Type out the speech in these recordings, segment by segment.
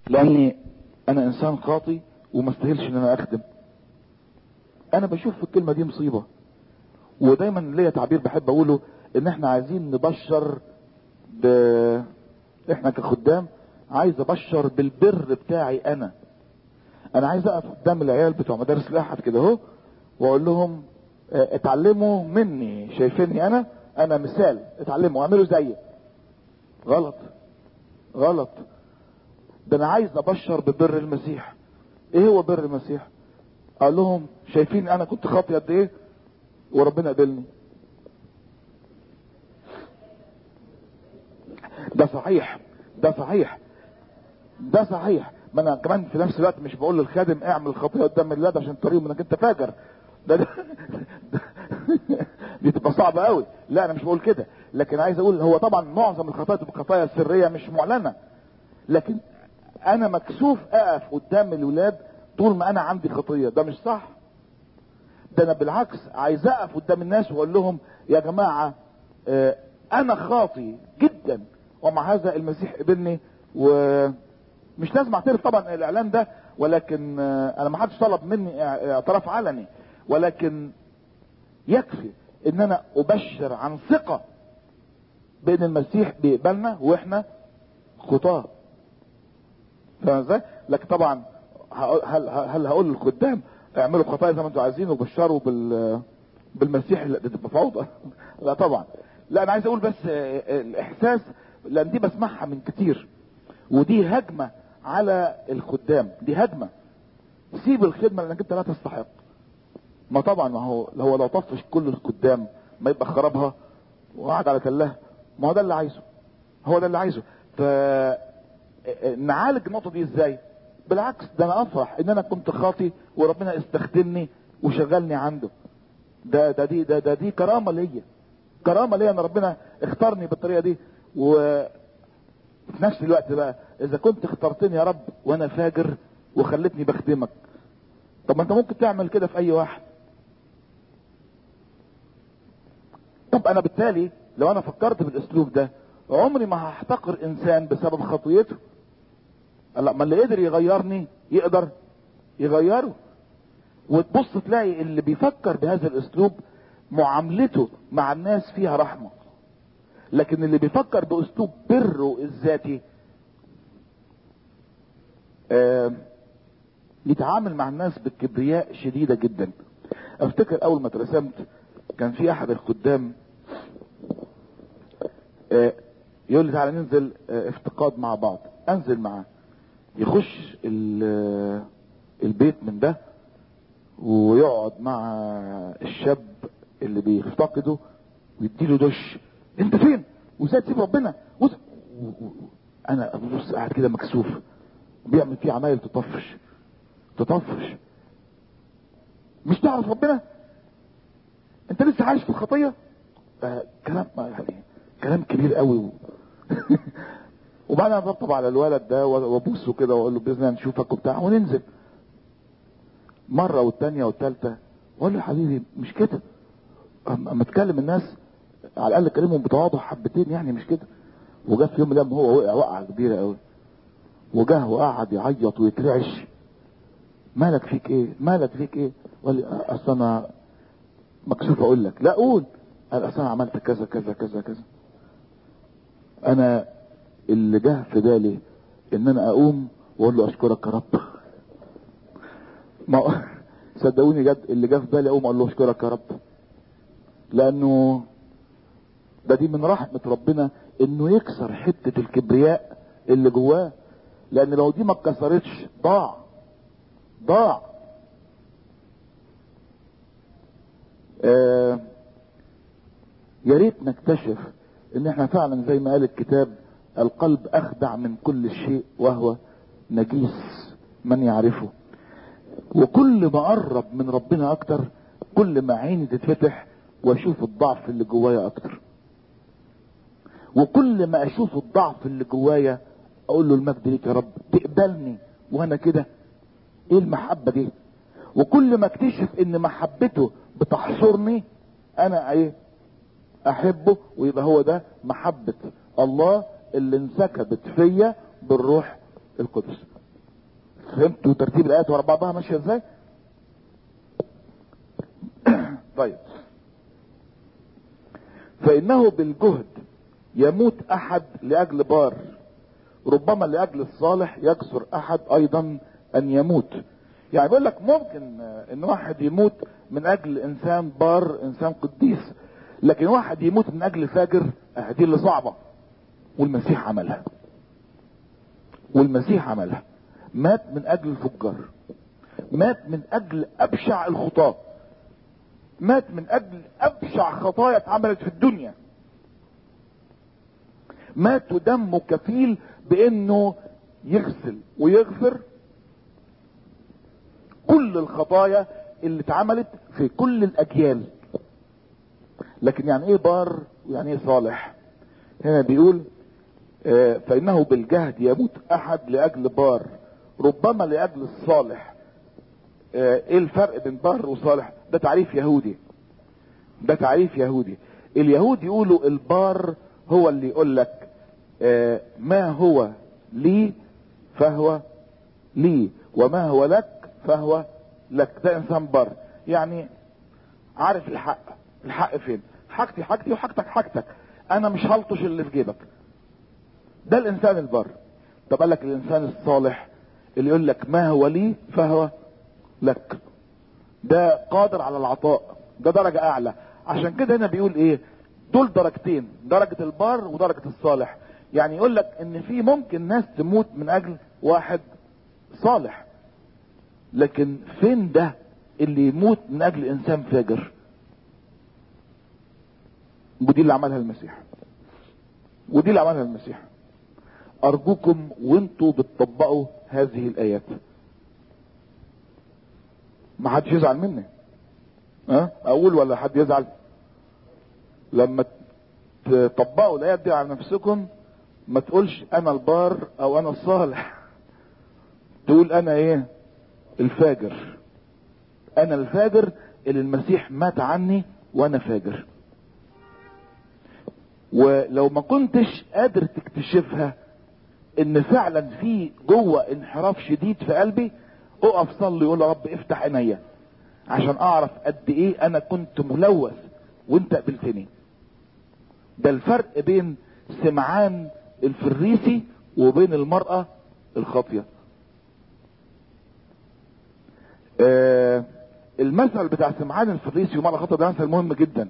لاني انا انسان خاطي وما استاهلش ان انا اخدم انا بشوف في الكلمه دي مصيبه ودايما ليا تعبير بحب اقوله ان احنا عايزين نبشر ب... احنا كخدام عايز ابشر بالبر بتاعي انا انا عايز اقف قدام العيال بتوع مدارس الاحد كده اهو واقول لهم اه، اتعلموا مني شايفيني انا انا مثال اتعلموا اعملوا زيي غلط غلط ده انا عايز ابشر ببر المسيح ايه هو بر المسيح قال لهم شايفين انا كنت خاطي قد ايه وربنا قبلني ده صحيح ده صحيح ده صحيح ما انا كمان في نفس الوقت مش بقول للخادم اعمل خطيه قدام الولاد عشان توريهم انك انت فاجر ده, ده دي تبقى صعبه قوي لا انا مش بقول كده لكن عايز اقول هو طبعا معظم الخطايا تبقى خطايا سريه مش معلنه لكن انا مكسوف اقف قدام الولاد طول ما انا عندي خطيه ده مش صح ده انا بالعكس عايز اقف قدام الناس واقول لهم يا جماعه آه، انا خاطي جدا ومع هذا المسيح قبلني ومش لازم اعترف طبعا الاعلان ده ولكن آه، انا ما حدش طلب مني اع- اعتراف علني ولكن يكفي ان انا ابشر عن ثقه بان المسيح بيقبلنا واحنا خطاه فاهم ازاي؟ لكن طبعا هقول- هل هل هقول للخدام اعملوا خطايا زي ما انتم عايزين وبشروا بال بالمسيح لا دي تبقى فوضى لا طبعا لا انا عايز اقول بس آه، آه، الاحساس لان دي بسمعها من كتير ودي هجمه على الخدام دي هجمه سيب الخدمه لانك انت لا تستحق ما طبعا ما هو هو لو طفش كل الخدام ما يبقى خربها وقعد على تلها ما هو ده اللي عايزه هو ده اللي عايزه ف نعالج النقطه دي ازاي بالعكس ده انا افرح ان انا كنت خاطي وربنا استخدمني وشغلني عنده ده ده دي ده, ده دي كرامه ليا كرامه ليا ان ربنا اختارني بالطريقه دي وفي نفس الوقت بقى اذا كنت اخترتني يا رب وانا فاجر وخلتني بخدمك طب ما انت ممكن تعمل كده في اي واحد طب انا بالتالي لو انا فكرت بالاسلوب ده عمري ما هحتقر انسان بسبب خطيته لا ما اللي قدر يغيرني يقدر يغيره وتبص تلاقي اللي بيفكر بهذا الاسلوب معاملته مع الناس فيها رحمه لكن اللي بيفكر باسلوب بره الذاتي آه يتعامل مع الناس بالكبرياء شديدة جدا افتكر اول ما اترسمت كان في احد الخدام آه يقول لي تعالى ننزل آه افتقاد مع بعض انزل معاه يخش ال- البيت من ده ويقعد مع الشاب اللي بيفتقده ويديله دش انت فين وازاي تسيب ربنا وز... و... و... انا ابص قاعد كده مكسوف بيعمل فيه عمايل تطفش تطفش مش تعرف ربنا انت لسه عايش في الخطيه آه كلام يعني كلام كبير قوي و... وبعدين اطبطب على الولد ده وابوسه كده واقول له باذن الله نشوفك وبتاع وننزل مره والتانيه والتالته واقول له يا حبيبي مش كده أم- اما تكلم الناس على الاقل كلمهم بتواضع حبتين يعني مش كده وجا في يوم من الايام هو وقع وقعه كبيره قوي وجاه وقعد يعيط ويترعش مالك فيك ايه مالك فيك ايه قال لي اصل انا مكسوف اقول لك لا قول قال اصل انا عملت كذا كذا كذا كذا انا اللي جه في بالي ان انا اقوم واقول له اشكرك يا رب ما صدقوني جد اللي جه في بالي اقوم اقول له اشكرك يا رب لانه ده دي من رحمة ربنا انه يكسر حتة الكبرياء اللي جواه لان لو دي ما اتكسرتش ضاع ضاع آه يا ريت نكتشف ان احنا فعلا زي ما قال الكتاب القلب اخدع من كل شيء وهو نجيس من يعرفه وكل ما اقرب من ربنا اكتر كل ما عيني تتفتح واشوف الضعف اللي جوايا اكتر وكل ما اشوف الضعف اللي جوايا اقول له المجد ليك يا رب تقبلني وانا كده ايه المحبه دي وكل ما اكتشف ان محبته بتحصرني انا ايه احبه ويبقى هو ده محبه الله اللي انسكبت فيا بالروح القدس فهمتوا ترتيب الايات ورا بعضها ماشيه ازاي طيب فانه بالجهد يموت احد لاجل بار ربما لاجل الصالح يكسر احد ايضا ان يموت يعني بيقول لك ممكن ان واحد يموت من اجل انسان بار انسان قديس لكن واحد يموت من اجل فاجر آه، دي اللي صعبه والمسيح عملها والمسيح عملها مات من اجل الفجار مات من اجل ابشع الخطاه مات من اجل ابشع خطايا اتعملت في الدنيا مات ودمه كفيل بانه يغسل ويغفر كل الخطايا اللي اتعملت في كل الاجيال لكن يعني ايه بار ويعني ايه صالح هنا بيقول آه، فانه بالجهد يموت احد لاجل بار ربما لاجل الصالح آه، ايه الفرق بين بار وصالح ده تعريف يهودي ده تعريف يهودي اليهود يقولوا البار هو اللي يقول لك آه، ما هو لي فهو لي وما هو لك فهو لك ده انسان بار يعني عارف الحق الحق فين حاجتي حاجتي وحاجتك حاجتك انا مش هلطش اللي في جيبك ده الانسان البر طب قال لك الانسان الصالح اللي يقول لك ما هو لي فهو لك ده قادر على العطاء ده درجة اعلى عشان كده هنا بيقول ايه دول درجتين درجة البار ودرجة الصالح يعني يقول لك ان في ممكن ناس تموت من اجل واحد صالح لكن فين ده اللي يموت من اجل انسان فاجر ودي اللي عملها المسيح ودي اللي عملها المسيح ارجوكم وانتوا بتطبقوا هذه الايات ما حدش يزعل مني ها اقول ولا حد يزعل لما تطبقوا الايات دي على نفسكم ما تقولش انا البار او انا الصالح تقول انا ايه الفاجر انا الفاجر اللي المسيح مات عني وانا فاجر ولو ما كنتش قادر تكتشفها ان فعلا في جوه انحراف شديد في قلبي اقف صلي يقول يا رب افتح عينيا عشان اعرف قد ايه انا كنت ملوث وانت قبلتني ده الفرق بين سمعان الفريسي وبين المرأة الخاطية آه المثل بتاع سمعان الفريسي ومرأة الخاطية ده مثل مهم جدا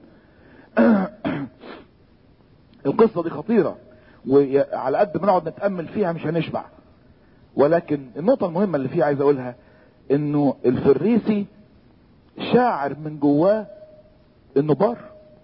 القصة دي خطيرة وعلى قد ما نقعد نتأمل فيها مش هنشبع ولكن النقطة المهمة اللي فيها عايز اقولها انه الفريسي شاعر من جواه انه بار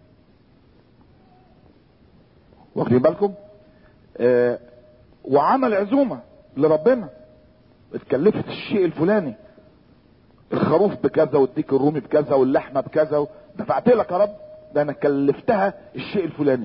واخدين بالكم آه وعمل عزومة لربنا اتكلفت الشيء الفلاني الخروف بكذا والديك الرومي بكذا واللحمة بكذا دفعت لك يا رب ده انا كلفتها الشيء الفلاني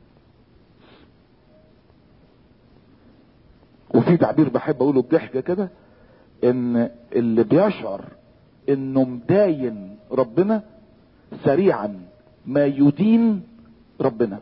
وفي تعبير بحب اقوله بضحكه كده ان اللي بيشعر انه مداين ربنا سريعا ما يدين ربنا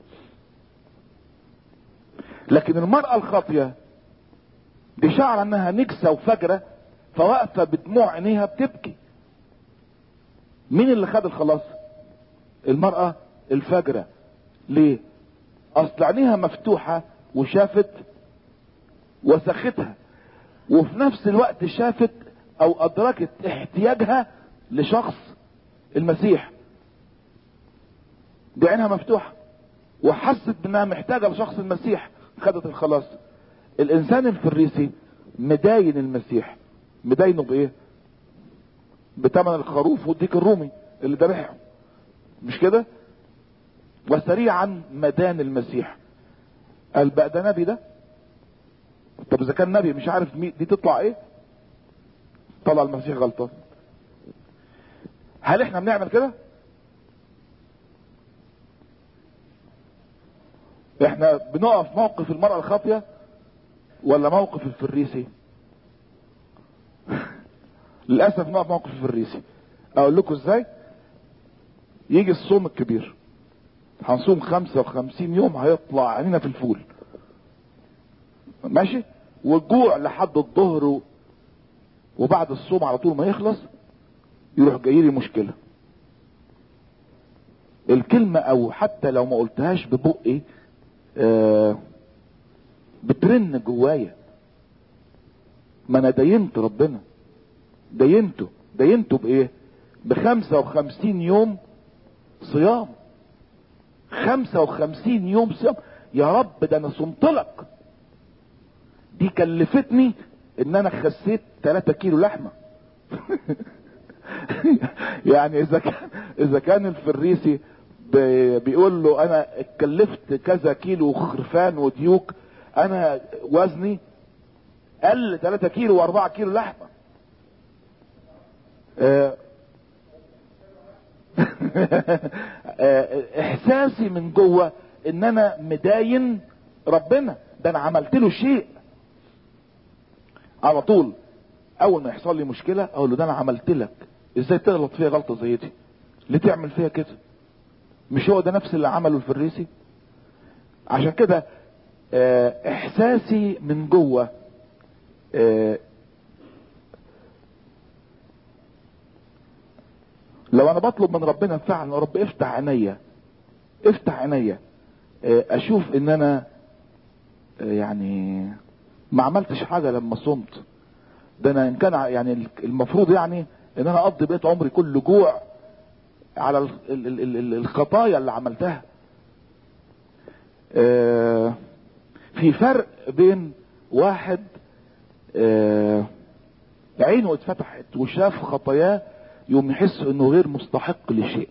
لكن المرأة الخاطية دي شعر انها نكسة وفجرة فواقفة بدموع عينيها بتبكي مين اللي خد الخلاص المرأة الفجرة ليه اصل عينيها مفتوحة وشافت وسختها وفي نفس الوقت شافت او ادركت احتياجها لشخص المسيح دي عينها مفتوحة وحست بانها محتاجة لشخص المسيح خدت الخلاص الانسان الفريسي مداين المسيح مداينه بايه بتمن الخروف والديك الرومي اللي ذبحه مش كده وسريعا مدان المسيح قال بقى ده نبي ده طب اذا كان نبي مش عارف مين دي تطلع ايه طلع المسيح غلطان هل احنا بنعمل كده احنا بنقف موقف المرأة الخاطية ولا موقف الفريسي للأسف نقف موقف الفريسي اقول لكم ازاي يجي الصوم الكبير هنصوم خمسة وخمسين يوم هيطلع عينينا في الفول ماشي والجوع لحد الظهر وبعد الصوم على طول ما يخلص يروح جاي لي مشكله الكلمه او حتى لو ما قلتهاش ببقي آه بترن جوايا ما انا دينت ربنا دينته دينته بايه بخمسة وخمسين يوم صيام خمسة وخمسين يوم صيام يا رب ده انا صمت لك دي كلفتني ان انا خسيت 3 كيلو لحمة يعني اذا كان اذا كان الفريسي بيقول له انا اتكلفت كذا كيلو خرفان وديوك انا وزني قل 3 كيلو و4 كيلو لحمه احساسي من جوه ان انا مداين ربنا ده انا عملت له شيء على طول اول ما يحصل لي مشكله اقول له ده انا عملت لك ازاي تغلط فيا غلطه زي دي ليه تعمل فيا كده مش هو ده نفس اللي عمله الفريسي عشان كده احساسي من جوه لو انا بطلب من ربنا فعلا يا رب افتح عينيا افتح عينيا اشوف ان انا يعني ما عملتش حاجة لما صمت ده انا ان كان يعني المفروض يعني ان انا اقضي بقيت عمري كله جوع على ال ال ال ال الخطايا اللي عملتها آه في فرق بين واحد آه عينه اتفتحت وشاف خطاياه يوم يحس انه غير مستحق لشيء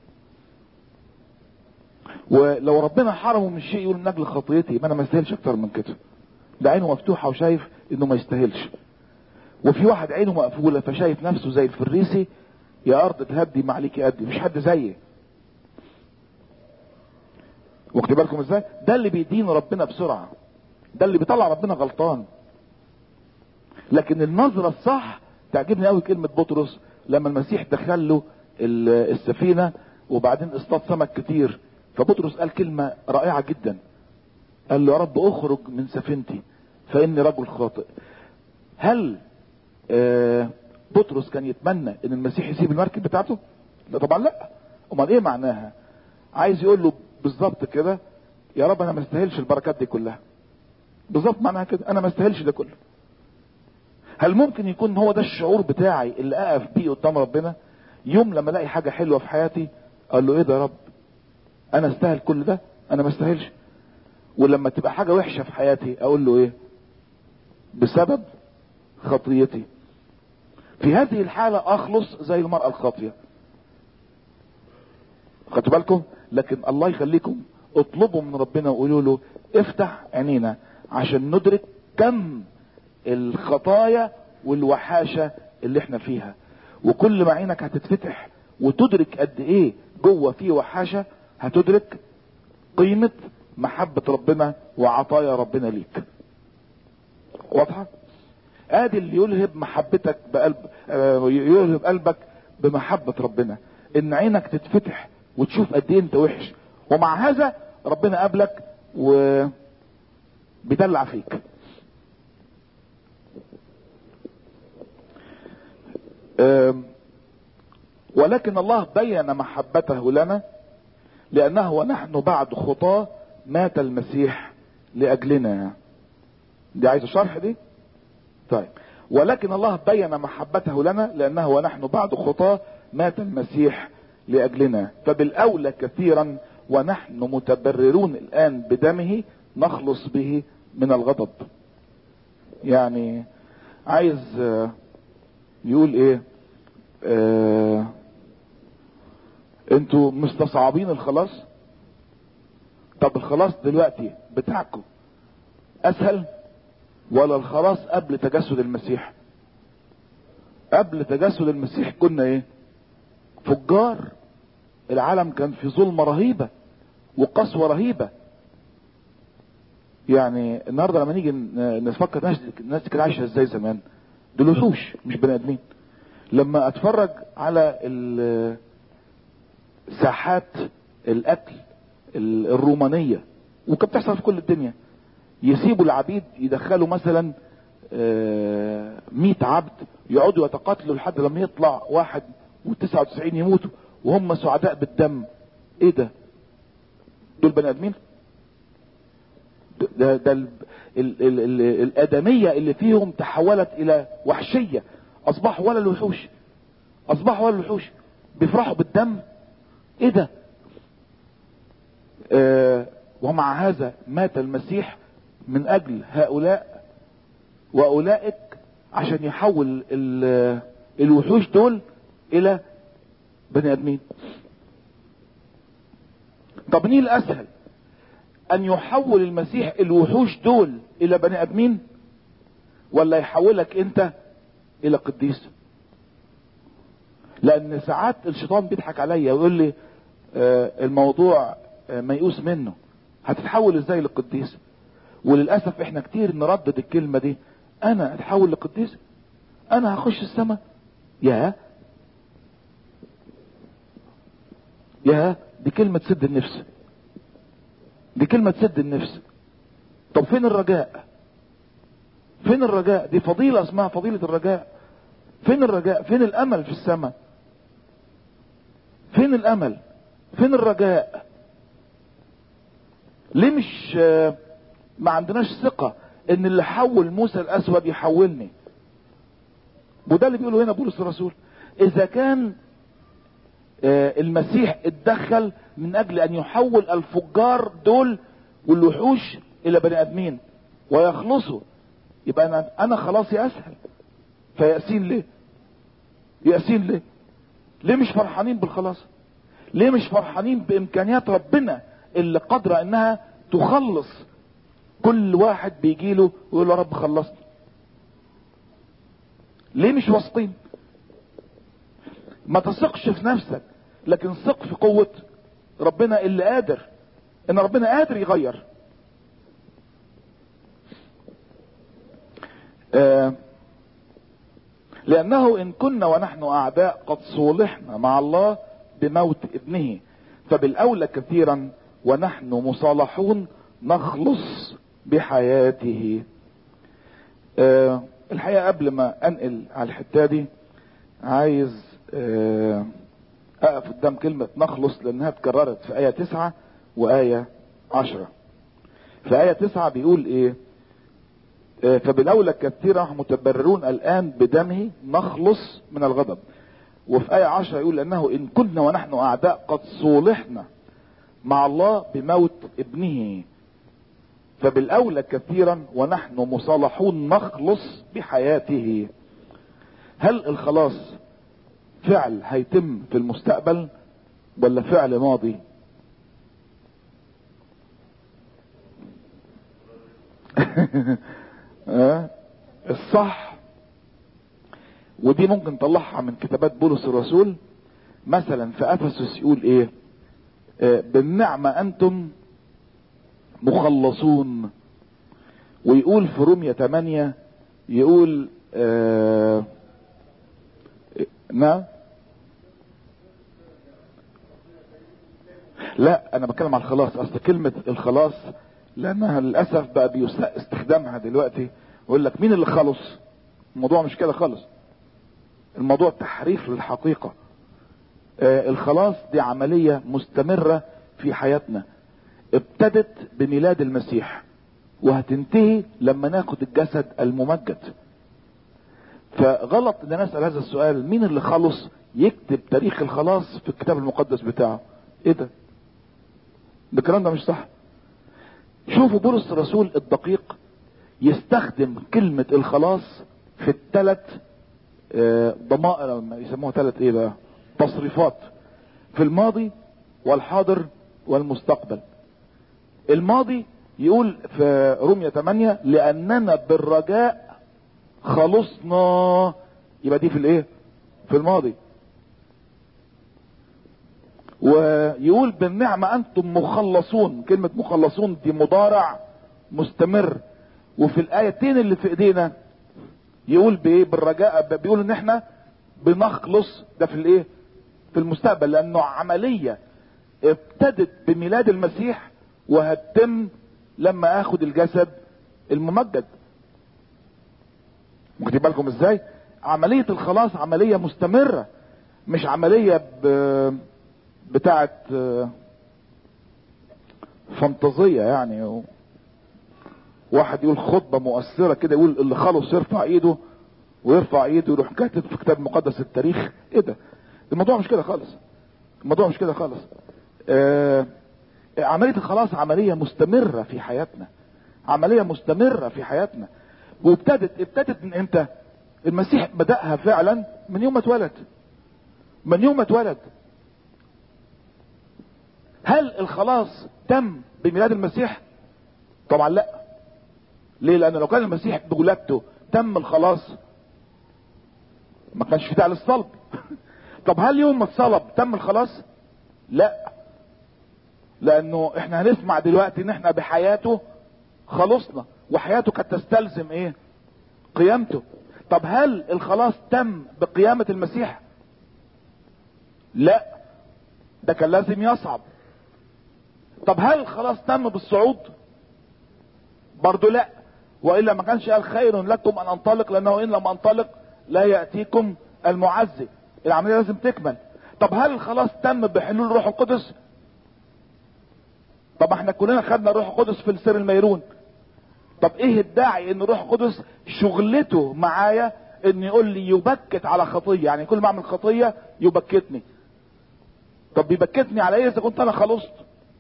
ولو ربنا حرمه من شيء يقول من اجل خطيتي ما انا ما استاهلش اكتر من كده ده عينه مفتوحه وشايف انه ما يستاهلش وفي واحد عينه مقفوله فشايف نفسه زي الفريسي يا ارض تهدي ما عليك قدي مش حد زيي واخد بالكم ازاي ده اللي بيدين ربنا بسرعه ده اللي بيطلع ربنا غلطان لكن النظره الصح تعجبني قوي كلمه بطرس لما المسيح دخل له السفينه وبعدين اصطاد سمك كتير فبطرس قال كلمه رائعه جدا قال له يا رب اخرج من سفينتي فاني رجل خاطئ هل آه بطرس كان يتمنى ان المسيح يسيب المركب بتاعته لا طبعا لا امال ايه معناها عايز يقول له بالظبط كده يا رب انا ما استاهلش البركات دي كلها بالظبط معناها كده انا ما استاهلش ده كله هل ممكن يكون هو ده الشعور بتاعي اللي اقف بيه قدام ربنا يوم لما الاقي حاجه حلوه في حياتي اقول له ايه ده يا رب انا استاهل كل ده انا ما استاهلش ولما تبقى حاجه وحشه في حياتي اقول له ايه بسبب خطيتي في هذه الحالة اخلص زي المرأة الخاطية خدتوا بالكم لكن الله يخليكم اطلبوا من ربنا وقولوا له افتح عينينا عشان ندرك كم الخطايا والوحاشة اللي احنا فيها وكل ما عينك هتتفتح وتدرك قد ايه جوه في وحاشة هتدرك قيمة محبة ربنا وعطايا ربنا ليك واضحة ادي اللي يلهب محبتك بقلب آه يلهب قلبك بمحبة ربنا ان عينك تتفتح وتشوف قد ايه انت وحش ومع هذا ربنا قابلك و بيدلع فيك ولكن الله بين محبته لنا لانه ونحن بعد خطاه مات المسيح لاجلنا دي عايز شرح دي طيب ولكن الله بين محبته لنا لانه ونحن بعد خطاه مات المسيح لاجلنا فبالاولى كثيرا ونحن متبررون الان بدمه نخلص به من الغضب يعني عايز يقول ايه آه انتوا مستصعبين الخلاص طب الخلاص دلوقتي بتاعكم اسهل ولا الخلاص قبل تجسد المسيح قبل تجسد المسيح كنا ايه فجار العالم كان في ظلمه رهيبه وقسوه رهيبه يعني النهارده لما نيجي نفكر الناس الناس كانت عايشه ازاي زمان دول وحوش مش بني ادمين لما اتفرج على ساحات الاكل الرومانيه وكانت بتحصل في كل الدنيا يسيبوا العبيد يدخلوا مثلا آه، مئة عبد يقعدوا يتقاتلوا لحد لما يطلع واحد وتسعة وتسعين يموتوا وهم سعداء بالدم ايه ده دول بني ادمين ده, ده ال ال ال ال الادمية اللي فيهم تحولت الى وحشية اصبحوا ولا الوحوش اصبحوا ولا الوحوش بيفرحوا بالدم ايه ده آه ومع هذا مات المسيح من اجل هؤلاء واولئك عشان يحول ال- الوحوش دول الى بني ادمين طب مين الاسهل ان يحول المسيح الوحوش دول الى بني ادمين ولا يحولك انت الى قديس لان ساعات الشيطان بيضحك عليا ويقول لي آه، الموضوع آه، ميؤوس منه هتتحول ازاي لقديس وللاسف احنا كتير نردد الكلمه دي انا اتحول لقديس انا هخش السماء يا يا دي كلمه تسد النفس دي كلمه تسد النفس طب فين الرجاء فين الرجاء دي فضيله اسمها فضيله الرجاء فين الرجاء فين الامل في السماء فين الامل فين الرجاء ليه مش آه، ما عندناش ثقة ان اللي حول موسى الاسود يحولني وده اللي بيقوله هنا بولس الرسول اذا كان آه، المسيح اتدخل من اجل ان يحول الفجار دول والوحوش الى بني ادمين ويخلصوا يبقى انا انا خلاصي اسهل فيأسين ليه يأسين ليه ليه مش فرحانين بالخلاص ليه مش فرحانين بامكانيات ربنا اللي قادرة انها تخلص كل واحد بيجي له ويقول له يا رب خلصني ليه مش واثقين ما تثقش في نفسك لكن ثق في قوة ربنا اللي قادر ان ربنا قادر يغير آه لانه ان كنا ونحن اعداء قد صولحنا مع الله بموت ابنه فبالاولى كثيرا ونحن مصالحون نخلص بحياته آه الحقيقه قبل ما انقل على الحته دي عايز آه اقف قدام كلمه نخلص لانها اتكررت في ايه تسعة وايه عشرة في ايه تسعة بيقول ايه آه فبالاولى كثيرا نحن متبررون الان بدمه نخلص من الغضب وفي آية عشرة يقول أنه إن كنا ونحن أعداء قد صولحنا مع الله بموت ابنه فبالأولى كثيرا ونحن مصالحون نخلص بحياته هل الخلاص فعل هيتم في المستقبل ولا فعل ماضي آه، الصح ودي ممكن نطلعها من كتابات بولس الرسول مثلا في افسس يقول ايه آه، بالنعمة انتم مخلصون ويقول في رومية 8 يقول آه نعم لا انا بتكلم على الخلاص اصل كلمة الخلاص لانها للاسف بقى بيساء استخدامها دلوقتي يقول لك مين اللي خلص الموضوع مش كده خالص الموضوع تحريف للحقيقة آه الخلاص دي عملية مستمرة في حياتنا ابتدت بميلاد المسيح وهتنتهي لما ناخد الجسد الممجد فغلط ان نسأل هذا السؤال مين اللي خلص يكتب تاريخ الخلاص في الكتاب المقدس بتاعه ايه ده ده الكلام ده مش صح شوفوا بولس الرسول الدقيق يستخدم كلمة الخلاص في الثلاث ضمائر يسموها ثلاث ايه بقى تصريفات في الماضي والحاضر والمستقبل الماضي يقول في رومية 8 لاننا بالرجاء خلصنا يبقى دي في الايه في الماضي ويقول بالنعمة انتم مخلصون كلمة مخلصون دي مضارع مستمر وفي الايتين اللي في ايدينا يقول بايه بالرجاء بيقول ان احنا بنخلص ده في الايه في المستقبل لانه عملية ابتدت بميلاد المسيح وهتتم لما اخد الجسد الممجد واخدين بالكم ازاي عملية الخلاص عملية مستمرة مش عملية ب... بتاعت آه، فانتازية يعني و... واحد يقول خطبة مؤثرة كده يقول اللي خلص يرفع ايده ويرفع ايده يروح كاتب في كتاب مقدس التاريخ ايه ده الموضوع مش كده خالص الموضوع مش كده خالص آه عملية الخلاص عملية مستمرة في حياتنا عملية مستمرة في حياتنا وابتدت ابتدت من امتى المسيح بدأها فعلا من يوم ما اتولد من يوم ما اتولد هل الخلاص تم بميلاد المسيح طبعا لا ليه لان لو كان المسيح بولادته تم الخلاص ما كانش في داعي للصلب طب هل يوم ما اتصلب تم الخلاص لا لانه احنا هنسمع دلوقتي ان احنا بحياته خلصنا وحياته كانت تستلزم ايه قيامته طب هل الخلاص تم بقيامة المسيح لا ده كان لازم يصعب طب هل الخلاص تم بالصعود برضو لا والا ما كانش قال خير لكم ان انطلق لانه ان لم انطلق لا ياتيكم المعزي العمليه لازم تكمل طب هل الخلاص تم بحلول روح القدس طب احنا كلنا خدنا روح القدس في السر الميرون طب ايه الداعي ان روح القدس شغلته معايا ان يقول لي يبكت على خطيه يعني كل ما اعمل خطيه يبكتني طب بيبكتني على ايه اذا كنت انا خلصت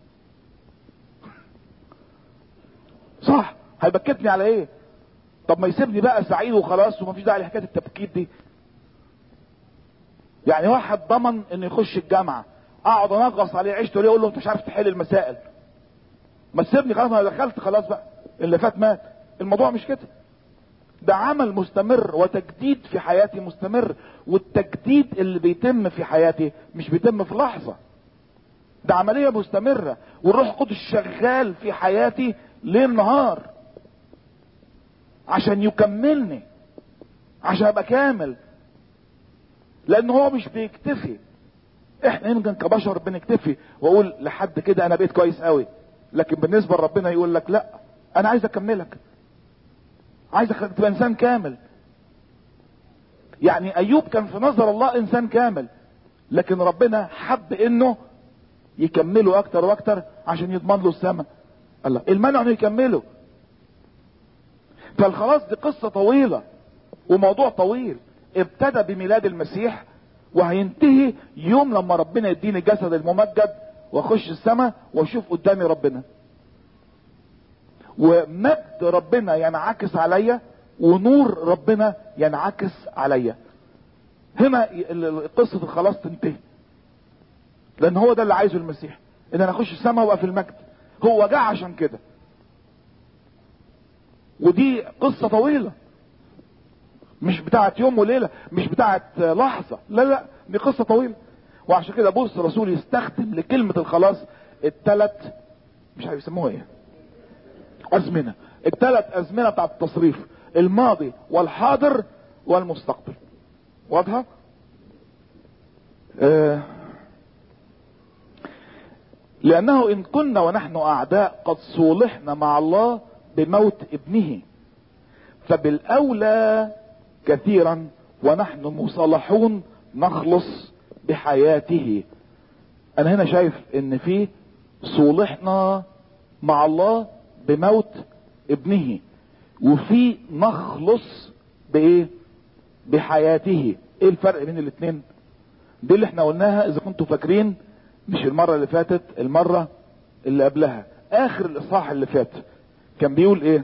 صح هيبكتني على ايه طب ما يسيبني بقى سعيد وخلاص ومفيش داعي لحكايه التبكيت دي يعني واحد ضمن انه يخش الجامعه اقعد انغص عليه عيشته ليه اقول له انت مش عارف تحل المسائل ما تسيبني خلاص ما دخلت خلاص بقى اللي فات مات الموضوع مش كده ده عمل مستمر وتجديد في حياتي مستمر والتجديد اللي بيتم في حياتي مش بيتم في لحظه ده عمليه مستمره والروح القدس شغال في حياتي ليل نهار عشان يكملني عشان ابقى كامل لان هو مش بيكتفي احنا يمكن كبشر بنكتفي واقول لحد كده انا بقيت كويس قوي لكن بالنسبه لربنا يقول لك لا انا عايز اكملك عايز أخليك تبقى انسان كامل يعني ايوب كان في نظر الله انسان كامل لكن ربنا حب انه يكمله اكتر واكتر عشان يضمن له السماء الله المنع انه يكمله فالخلاص دي قصة طويلة وموضوع طويل ابتدى بميلاد المسيح وهينتهي يوم لما ربنا يديني جسد الممجد واخش السماء واشوف قدامي ربنا ومجد ربنا ينعكس عليا ونور ربنا ينعكس عليا هنا قصة الخلاص تنتهي لان هو ده اللي عايزه المسيح ان انا اخش السماء وابقى في المجد هو جه عشان كده ودي قصة طويلة مش بتاعت يوم وليلة مش بتاعت لحظة لا لا دي قصة طويلة وعشان كده بص الرسول يستخدم لكلمة الخلاص التلات مش عارف يسموها ايه ازمنة التلات ازمنة بتاعت التصريف الماضي والحاضر والمستقبل واضحة آه لانه ان كنا ونحن اعداء قد صولحنا مع الله بموت ابنه فبالاولى كثيرا ونحن مصالحون نخلص بحياته انا هنا شايف ان في صولحنا مع الله بموت ابنه وفي نخلص بايه بحياته ايه الفرق بين الاثنين دي اللي احنا قلناها اذا كنتوا فاكرين مش المرة اللي فاتت المرة اللي قبلها اخر الاصحاح اللي فات كان بيقول ايه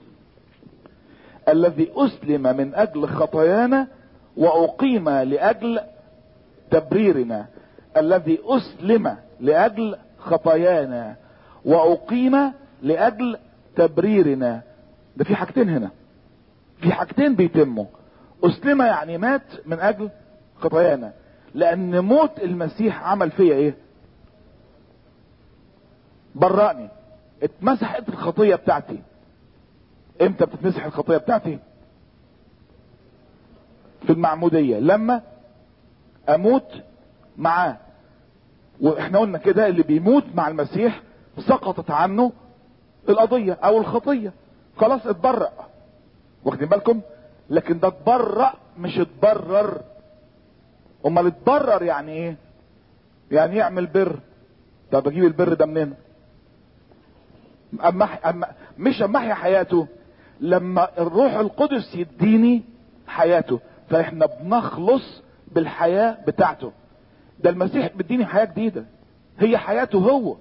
الذي اسلم من اجل خطايانا واقيم لاجل تبريرنا الذي اسلم لاجل خطايانا واقيم لاجل تبريرنا ده في حاجتين هنا في حاجتين بيتموا اسلم يعني مات من اجل خطايانا لان موت المسيح عمل فيا ايه برأني اتمسحت الخطية بتاعتي امتى بتتمسح الخطية بتاعتي في المعمودية لما اموت معاه واحنا قلنا كده اللي بيموت مع المسيح سقطت عنه القضية او الخطية خلاص اتبرأ واخدين بالكم لكن ده اتبرأ مش اتبرر امال اتبرر يعني ايه يعني يعمل بر طب اجيب البر ده منين اما, أما مش اما احيا حياته لما الروح القدس يديني حياته فاحنا بنخلص بالحياة بتاعته ده المسيح بيديني حياة جديدة هي حياته هو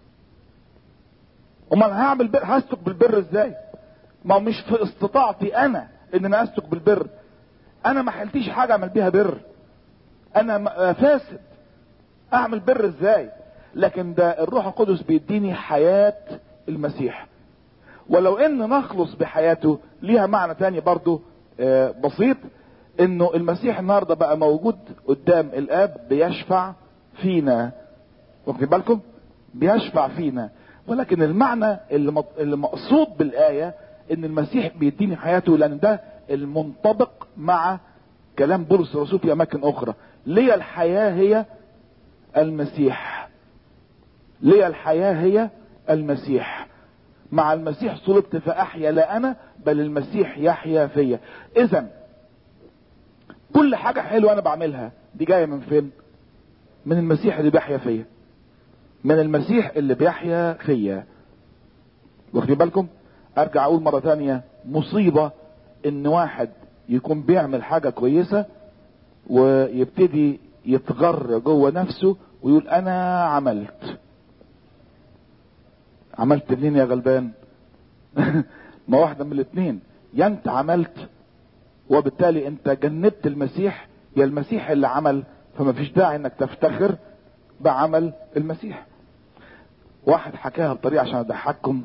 امال هعمل بر هسلك بالبر ازاي ما هو مش في استطاعتي انا ان انا اسلك بالبر انا ما حلتيش حاجة اعمل بيها بر انا فاسد اعمل بر ازاي لكن ده الروح القدس بيديني حياة المسيح ولو ان نخلص بحياته ليها معنى تاني برضو بسيط انه المسيح النهارده بقى موجود قدام الاب بيشفع فينا واخدين بالكم بيشفع فينا ولكن المعنى اللي مقصود بالايه ان المسيح بيديني حياته لان ده المنطبق مع كلام بولس الرسول في اماكن اخرى ليه الحياه هي المسيح ليه الحياه هي المسيح مع المسيح صلبت فاحيا لا انا بل المسيح يحيا فيا اذا كل حاجة حلوة انا بعملها دي جاية من فين من المسيح اللي بيحيا فيا من المسيح اللي بيحيا فيا واخدين بالكم ارجع اقول مرة تانية مصيبة ان واحد يكون بيعمل حاجة كويسة ويبتدي يتغر جوه نفسه ويقول انا عملت عملت منين يا غلبان ما واحدة من الاثنين يا انت عملت وبالتالي انت جنبت المسيح يا المسيح اللي عمل فما فيش داعي انك تفتخر بعمل المسيح واحد حكاها بطريقة عشان اضحككم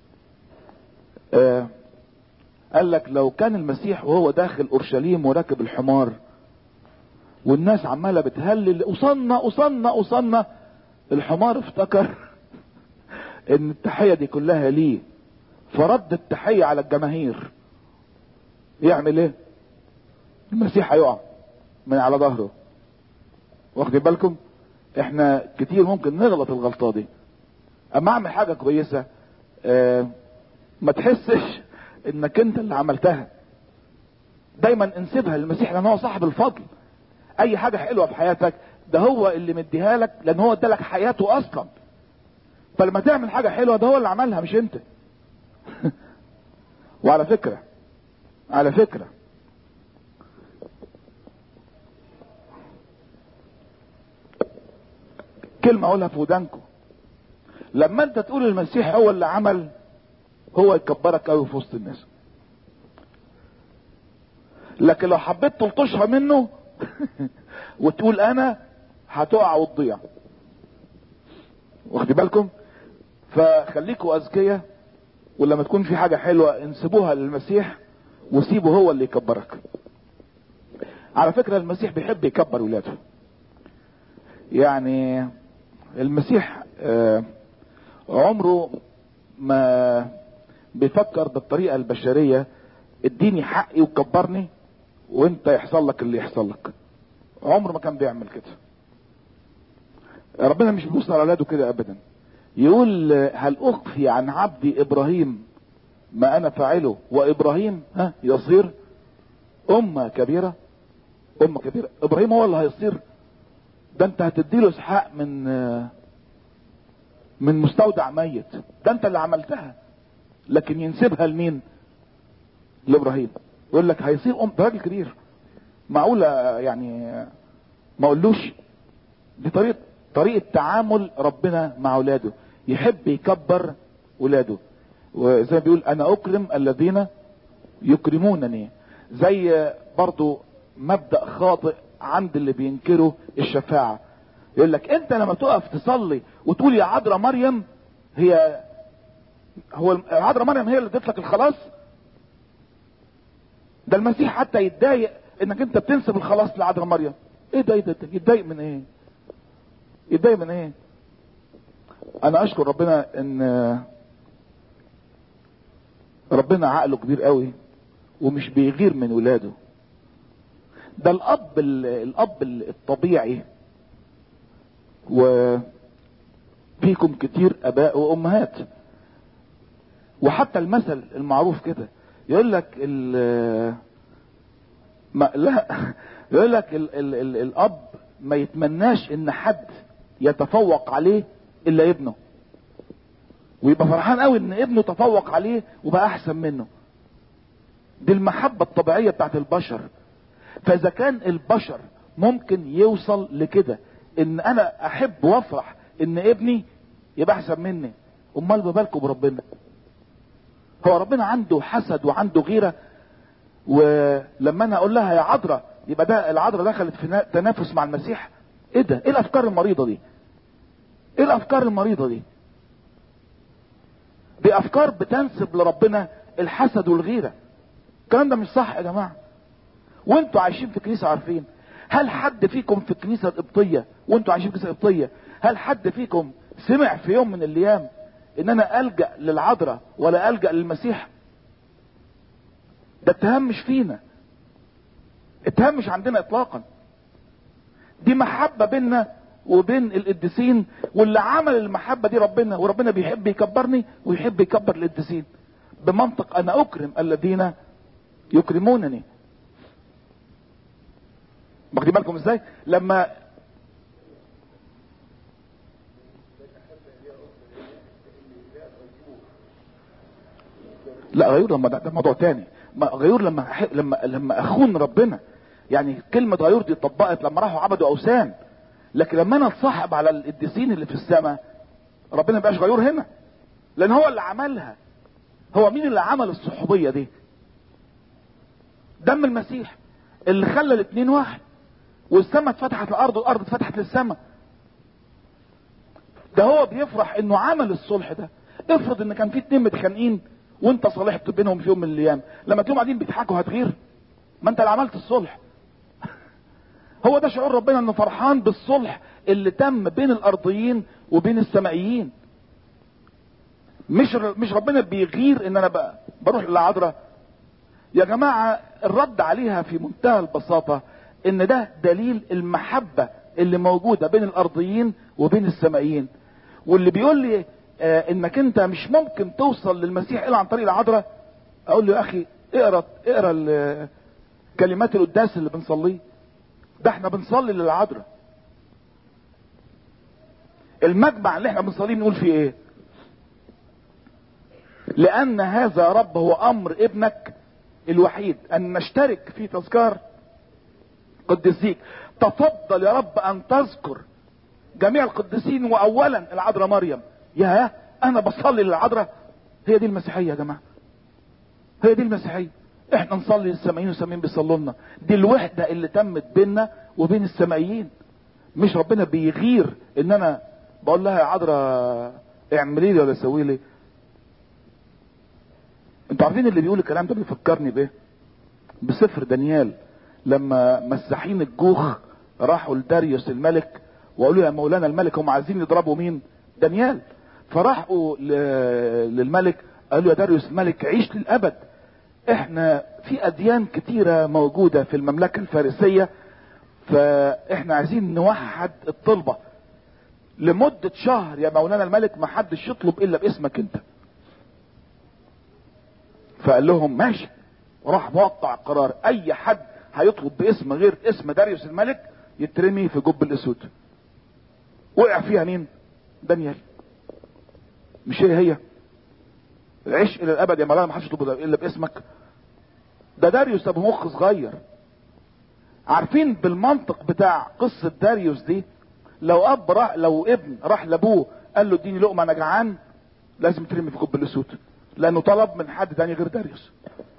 آه قال لك لو كان المسيح وهو داخل اورشليم وراكب الحمار والناس عمالة بتهلل وصلنا وصلنا وصلنا الحمار افتكر ان التحية دي كلها ليه فرد التحية على الجماهير يعمل ايه المسيح هيقع من على ظهره واخدين بالكم احنا كتير ممكن نغلط الغلطة دي اما اعمل حاجة كويسة اه ما تحسش انك انت اللي عملتها دايما انسبها للمسيح لان هو صاحب الفضل اي حاجة حلوة في حياتك ده هو اللي مديها لك لان هو ادالك حياته اصلا فلما تعمل حاجة حلوة ده هو اللي عملها مش انت وعلى فكرة على فكرة كلمة اقولها في ودانكم لما انت تقول المسيح هو اللي عمل هو يكبرك قوي في وسط الناس لكن لو حبيت تلطشها منه وتقول انا هتقع وتضيع واخدي بالكم فخليكوا اذكياء ولما تكون في حاجة حلوة انسبوها للمسيح وسيبه هو اللي يكبرك على فكرة المسيح بيحب يكبر ولاده يعني المسيح آه عمره ما بيفكر بالطريقة البشرية اديني حقي وكبرني وانت يحصل لك اللي يحصل لك عمره ما كان بيعمل كده ربنا مش بيبص على اولاده كده ابدا يقول هل اخفي عن عبدي ابراهيم ما انا فاعله وابراهيم ها يصير امة كبيرة امة كبيرة ابراهيم هو اللي هيصير ده انت هتديله اسحاق من من مستودع ميت ده انت اللي عملتها لكن ينسبها لمين لابراهيم يقول لك هيصير ام ده راجل كبير معقولة يعني ما اقولوش دي طريقة طريقة تعامل ربنا مع اولاده يحب يكبر اولاده وزي ما بيقول انا اكرم الذين يكرمونني زي برضو مبدأ خاطئ عند اللي بينكروا الشفاعة يقول لك انت لما تقف تصلي وتقول يا عذراء مريم هي هو عذراء مريم هي اللي ادت لك الخلاص ده المسيح حتى يتضايق انك انت بتنسب الخلاص لعذراء مريم ايه ده ايه ده يتضايق من ايه يتضايق من ايه انا اشكر ربنا ان ربنا عقله كبير قوي ومش بيغير من ولاده ده الاب الاب الطبيعي وفيكم كتير اباء وامهات وحتى المثل المعروف كده يقول لك ما لا يقول لك ال ال ال الاب ما يتمناش ان حد يتفوق عليه الا ابنه ويبقى فرحان قوي ان ابنه تفوق عليه وبقى احسن منه دي المحبة الطبيعية بتاعت البشر فاذا كان البشر ممكن يوصل لكده ان انا احب وافرح ان ابني يبقى احسن مني امال ببالكم بربنا هو ربنا عنده حسد وعنده غيرة ولما انا اقول لها يا عذراء يبقى ده العذراء دخلت في تنافس مع المسيح ايه ده ايه الافكار المريضة دي ايه الافكار المريضة دي دي افكار بتنسب لربنا الحسد والغيرة الكلام ده مش صح يا جماعة وانتوا عايشين في كنيسة عارفين هل حد فيكم في الكنيسة القبطية وانتوا عايشين في الكنيسة القبطية هل حد فيكم سمع في يوم من الايام ان انا الجأ للعذراء ولا الجأ للمسيح ده اتهام مش فينا اتهام مش عندنا اطلاقا دي محبة بيننا وبين القديسين واللي عمل المحبة دي ربنا وربنا بيحب يكبرني ويحب يكبر القديسين بمنطق انا اكرم الذين يكرمونني واخدين بالكم ازاي لما لا غيور لما ده, ده موضوع تاني ما غيور لما أح- لما لما اخون ربنا يعني كلمة غيور دي اتطبقت لما راحوا عبدوا اوثان لكن لما انا اتصاحب على القديسين اللي في السماء ربنا مبقاش غيور هنا لان هو اللي عملها هو مين اللي عمل الصحوبية دي دم المسيح اللي خلى الاتنين واحد والسماء اتفتحت الارض والارض اتفتحت للسماء ده هو بيفرح انه عمل الصلح ده افرض ان كان في اتنين متخانقين وانت صالحت بينهم في يوم من الايام لما تلاقيهم قاعدين بيضحكوا هتغير ما انت اللي عملت الصلح هو ده شعور ربنا انه فرحان بالصلح اللي تم بين الارضيين وبين السمائيين مش مش ربنا بيغير ان انا بقى بروح للعذراء يا جماعة الرد عليها في منتهى البساطة ان ده دليل المحبة اللي موجودة بين الارضيين وبين السمائيين واللي بيقول لي آه انك انت مش ممكن توصل للمسيح الا عن طريق العذراء اقول له يا اخي اقرا اقرا ال- كلمات القداس اللي بنصليه ده احنا بنصلي للعذراء المجمع اللي احنا بنصليه بنقول فيه ايه لان هذا يا رب هو امر ابنك الوحيد ان نشترك في تذكار قدسيك تفضل يا رب ان تذكر جميع القديسين واولا العذراء مريم يا انا بصلي للعذراء هي دي المسيحيه يا جماعه هي دي المسيحيه احنا نصلي للسمائيين والسمائيين بيصلوا لنا دي الوحده اللي تمت بيننا وبين السمائيين مش ربنا بيغير ان انا بقول لها يا عذراء اعملي لي ولا سوي لي انتوا عارفين اللي بيقول الكلام ده بيفكرني بايه بسفر دانيال لما مساحين الجوخ راحوا لداريوس الملك وقالوا يا مولانا الملك هم عايزين يضربوا مين دانيال فراحوا ل- للملك قالوا يا داريوس الملك عيش للابد احنا في اديان كتيرة موجودة في المملكة الفارسية فاحنا عايزين نوحد الطلبة لمدة شهر يا مولانا الملك ما حدش يطلب الا باسمك انت فقال لهم ماشي وراح موقع قرار اي حد هيطلب باسم غير اسم داريوس الملك يترمي في جب الاسود وقع فيها مين دانيال مش هي هي عيش الى الابد يا مولانا ما حدش يطلب الا باسمك ده داريوس ابو مخ صغير عارفين بالمنطق بتاع قصة داريوس دي لو اب راح لو ابن راح لابوه قال له اديني لقمه انا جعان لازم ترمي في جب الاسود لانه طلب من حد تاني غير داريوس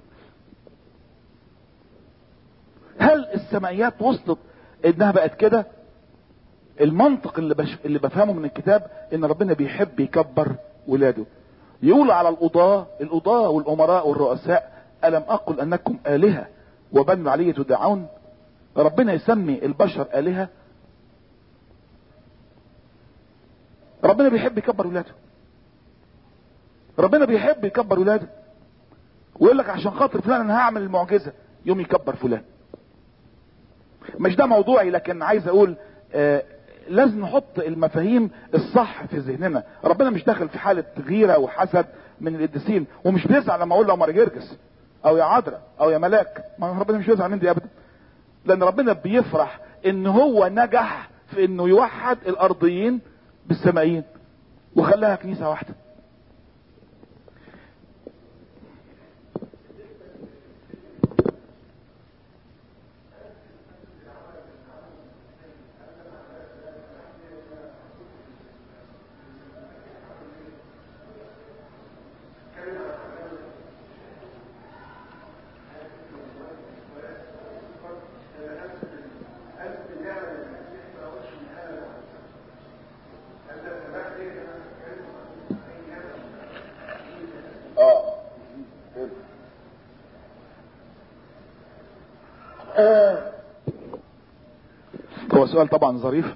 هل السمائيات وصلت انها بقت كده المنطق اللي, بش... اللي بفهمه من الكتاب ان ربنا بيحب يكبر ولاده يقول على القضاة القضاة والامراء والرؤساء الم اقل انكم الهة وبنوا علي تدعون ربنا يسمي البشر الهة ربنا بيحب يكبر ولاده ربنا بيحب يكبر ولاده ويقول لك عشان خاطر فلان انا هعمل المعجزه يوم يكبر فلان مش ده موضوعي لكن عايز اقول آه لازم نحط المفاهيم الصح في ذهننا ربنا مش داخل في حاله غيره وحسد من القديسين ومش بيزعل لما اقول له مارجرجس او يا عذراء او يا ملاك ما ربنا مش بيزعل من دي ابدا لان ربنا بيفرح ان هو نجح في انه يوحد الارضيين بالسمائيين وخلاها كنيسة واحدة اه آه. هو سؤال طبعا ظريف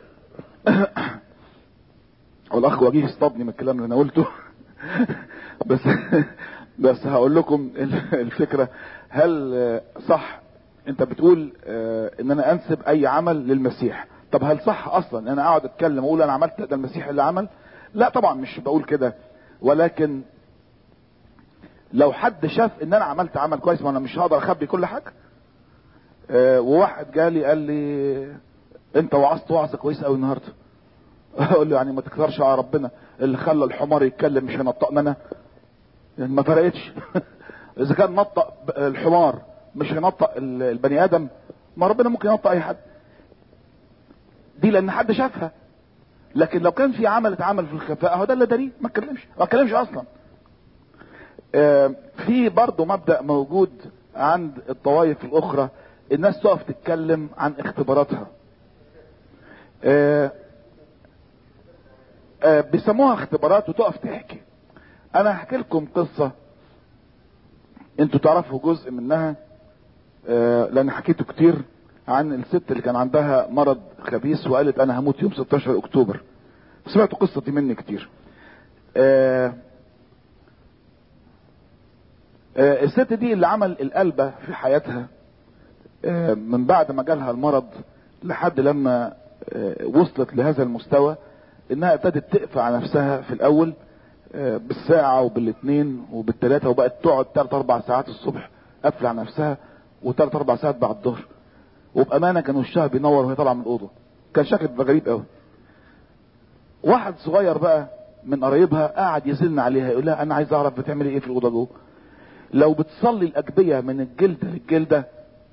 والاخ وجيه اصطادني من الكلام اللي انا قلته بس بس هقول لكم الفكره هل صح انت بتقول ان انا انسب اي عمل للمسيح طب هل صح اصلا ان انا اقعد اتكلم واقول انا عملت ده المسيح اللي عمل لا طبعا مش بقول كده ولكن لو حد شاف ان انا عملت عمل كويس ما انا مش هقدر اخبي كل حاجه أه وواحد جالي قال لي انت وعظت وعظه كويسه قوي النهارده اقول له يعني ما تكثرش على ربنا اللي خلى الحمار يتكلم مش هينطقنا انا يعني ما فرقتش اذا كان نطق الحمار مش هينطق البني ادم ما ربنا ممكن ينطق اي حد دي لان حد شافها لكن لو كان في عمل اتعمل في الخفاء اهو ده اللي دليل ما اتكلمش ما اتكلمش اصلا آه في برضه مبدا موجود عند الطوائف الاخرى الناس تقف تتكلم عن اختباراتها آه آه بيسموها اختبارات وتقف تحكي انا هحكي لكم قصة انتوا تعرفوا جزء منها لان حكيته كتير عن الست اللي كان عندها مرض خبيث وقالت انا هموت يوم 16 اكتوبر سمعتوا قصة دي مني كتير الست دي اللي عمل القلبة في حياتها من بعد ما جالها المرض لحد لما وصلت لهذا المستوى انها ابتدت تقفى على نفسها في الاول بالساعة وبالاثنين وبالثلاثة وبقت تقعد ثلاث اربع ساعات الصبح قافلة على نفسها وثلاث اربع ساعات بعد الظهر وبامانة كان وشها بينور وهي طالعة من الاوضة كان شكل غريب قوي واحد صغير بقى من قرايبها قاعد يزن عليها يقول لها انا عايز اعرف بتعملي ايه في الاوضه جوه لو بتصلي الاجبيه من الجلده للجلده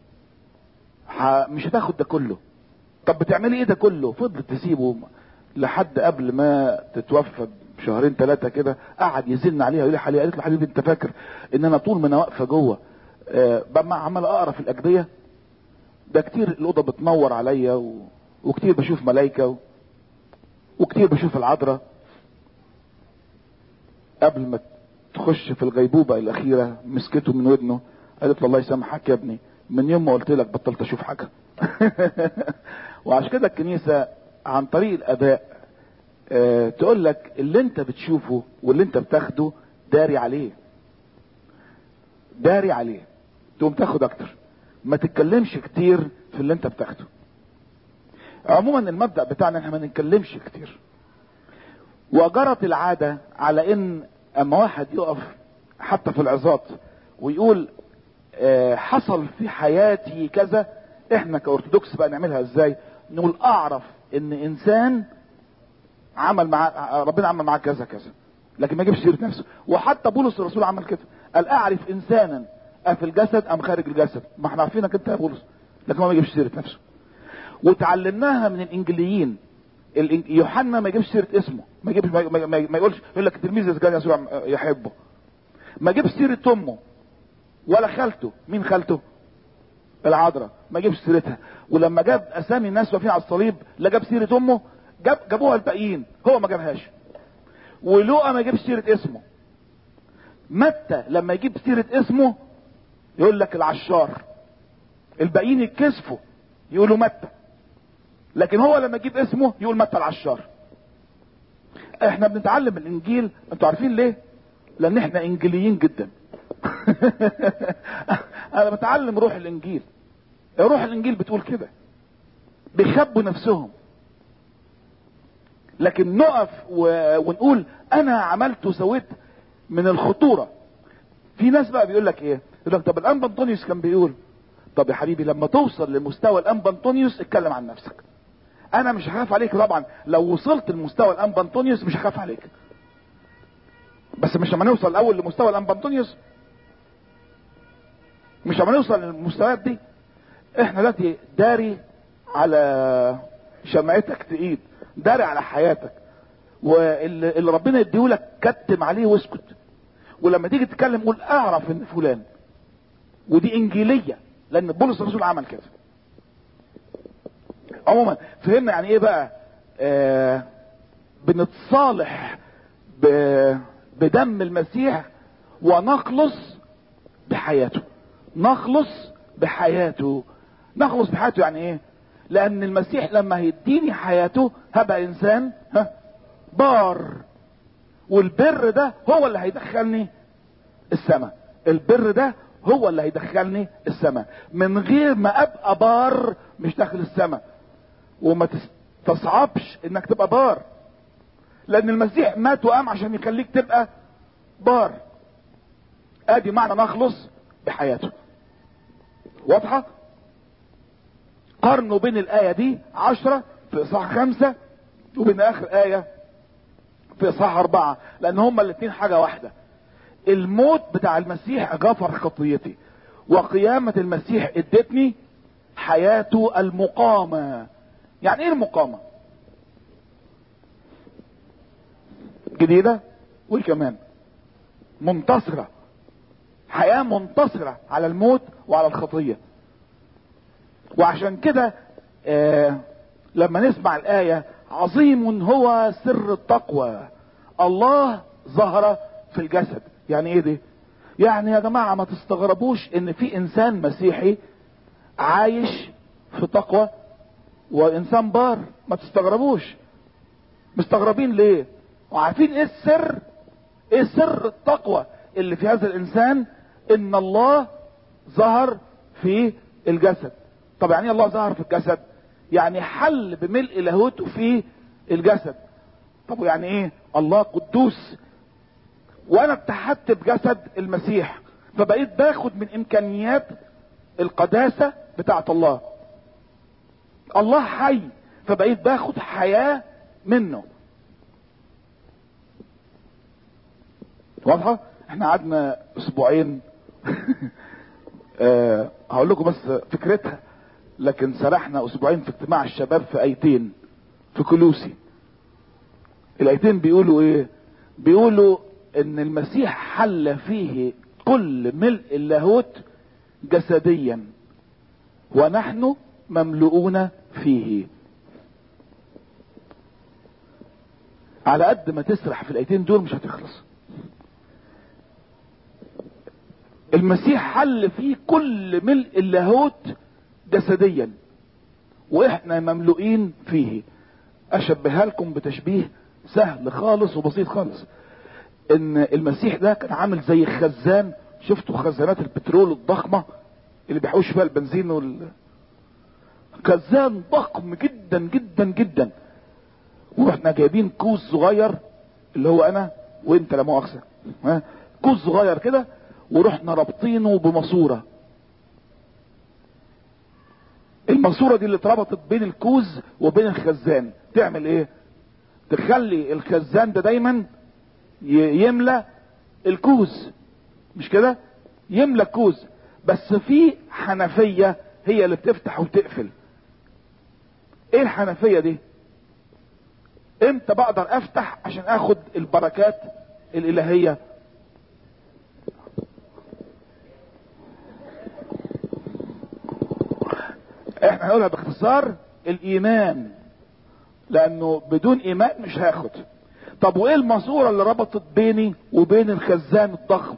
مش هتاخد ده كله طب بتعملي ايه ده كله فضلت تسيبه لحد قبل ما تتوفى بشهرين ثلاثه كده قعد يزن عليها يقول لها قالت له حبيبي انت فاكر ان انا طول ما انا واقفه جوه أه بما عمال اقرا في الاجبيه ده كتير الاوضه بتنور عليا و... وكتير بشوف ملايكه و... وكتير بشوف العذراء قبل ما تخش في الغيبوبه الاخيره مسكته من ودنه قالت له الله يسامحك يا ابني من يوم ما قلت لك بطلت اشوف حاجه وعشان كده الكنيسه عن طريق الاباء أه تقول لك اللي انت بتشوفه واللي انت بتاخده داري عليه داري عليه تقوم تاخد اكتر ما تتكلمش كتير في اللي انت بتاخده عموما المبدأ بتاعنا احنا ما نتكلمش كتير وجرت العادة على ان اما واحد يقف حتى في العظات ويقول اه حصل في حياتي كذا احنا كأرثوذكس بقى نعملها ازاي نقول اعرف ان انسان عمل مع ربنا عمل معاه كذا كذا لكن ما يجيبش سيره نفسه وحتى بولس الرسول عمل كده قال اعرف انسانا في الجسد ام خارج الجسد ما احنا عارفينك انت يا بولس لكن ما يجيبش سيره نفسه وتعلمناها من الانجليين يوحنا ما يجيبش سيره اسمه ما يجيبش ما, ما, ما, ما يقولش يقول لك التلميذ اذا كان يسوع يحبه ما يجيبش سيره امه ولا خالته مين خالته العذراء ما يجيبش سيرتها ولما جاب اسامي الناس واقفين على الصليب لا جاب سيره امه جاب جابوها الباقيين هو ما جابهاش ولوقا ما يجيبش سيره اسمه متى لما يجيب سيره اسمه يقول لك العشار الباقيين يتكسفوا يقولوا متى لكن هو لما يجيب اسمه يقول متى العشار احنا بنتعلم الانجيل انتوا عارفين ليه لان احنا انجيليين جدا انا بتعلم روح الانجيل روح الانجيل بتقول كده بيخبوا نفسهم لكن نقف و... ونقول انا عملت وسويت من الخطوره في ناس بقى بيقول لك ايه يقول لك طب الانبا انطونيوس كان بيقول طب يا حبيبي لما توصل لمستوى الانبا انطونيوس اتكلم عن نفسك انا مش هخاف عليك طبعا لو وصلت لمستوى الانبا انطونيوس مش هخاف عليك بس مش لما نوصل الاول لمستوى الانبا انطونيوس مش لما نوصل للمستويات دي احنا دلوقتي داري على شمعتك تقيد داري على حياتك واللي اللي ربنا يديهولك كتم عليه واسكت ولما تيجي تتكلم قول اعرف ان فلان ودي انجيليه لان بولس الرسول عمل كده عموما فهمنا يعني ايه بقى آه بنتصالح ب- بدم المسيح ونخلص بحياته نخلص بحياته نخلص بحياته يعني ايه لان المسيح لما هيديني حياته هبقى انسان ها بار والبر ده هو اللي هيدخلني السماء البر ده هو اللي هيدخلني السماء من غير ما ابقى بار مش داخل السماء وما تستصعبش انك تبقى بار لان المسيح مات وقام عشان يخليك تبقى بار ادي معنى نخلص بحياته واضحة قارنوا بين الآية دي عشرة في إصحاح خمسة وبين آخر آية في إصحاح أربعة لأن هما الاتنين حاجة واحدة الموت بتاع المسيح غفر خطيتي وقيامة المسيح ادتني حياته المقامة يعني ايه المقامة جديدة وايه كمان منتصرة حياة منتصرة على الموت وعلى الخطية وعشان كده آه لما نسمع الآية عظيم هو سر التقوى الله ظهر في الجسد يعني ايه دي يعني يا جماعة ما تستغربوش ان في انسان مسيحي عايش في تقوى وانسان بار ما تستغربوش مستغربين ليه وعارفين ايه السر ايه سر التقوى اللي في هذا الانسان ان الله ظهر في الجسد طب يعني ايه الله ظهر في الجسد يعني حل بملء لاهوته في الجسد طب يعني ايه الله قدوس وانا اتحدت بجسد المسيح فبقيت باخد من امكانيات القداسة بتاعت الله الله حي فبقيت باخد حياة منه واضحة احنا قعدنا اسبوعين أه هقول لكم بس فكرتها لكن سرحنا اسبوعين في اجتماع الشباب في ايتين في كلوسي الايتين بيقولوا ايه بيقولوا ان المسيح حل فيه كل ملء اللاهوت جسديا ونحن مملؤون فيه على قد ما تسرح في الايتين دول مش هتخلص المسيح حل فيه كل ملء اللاهوت جسديا واحنا مملوئين فيه اشبهها لكم بتشبيه سهل خالص وبسيط خالص ان المسيح ده كان عامل زي خزان شفتوا خزانات البترول الضخمة اللي بيحوش فيها البنزين وال خزان ضخم جدا جدا جدا واحنا جايبين كوز صغير اللي هو انا وانت لا مؤاخذه ها كوز صغير كده ورحنا رابطينه بماسوره الماسوره دي اللي اتربطت بين الكوز وبين الخزان تعمل ايه تخلي الخزان ده دايما يملى الكوز مش كده يملى الكوز بس في حنفية هي اللي بتفتح وتقفل ايه الحنفية دي امتى بقدر افتح عشان اخد البركات الالهية احنا هنقولها باختصار الايمان لانه بدون ايمان مش هاخد طب وايه الماسوره اللي ربطت بيني وبين الخزان الضخم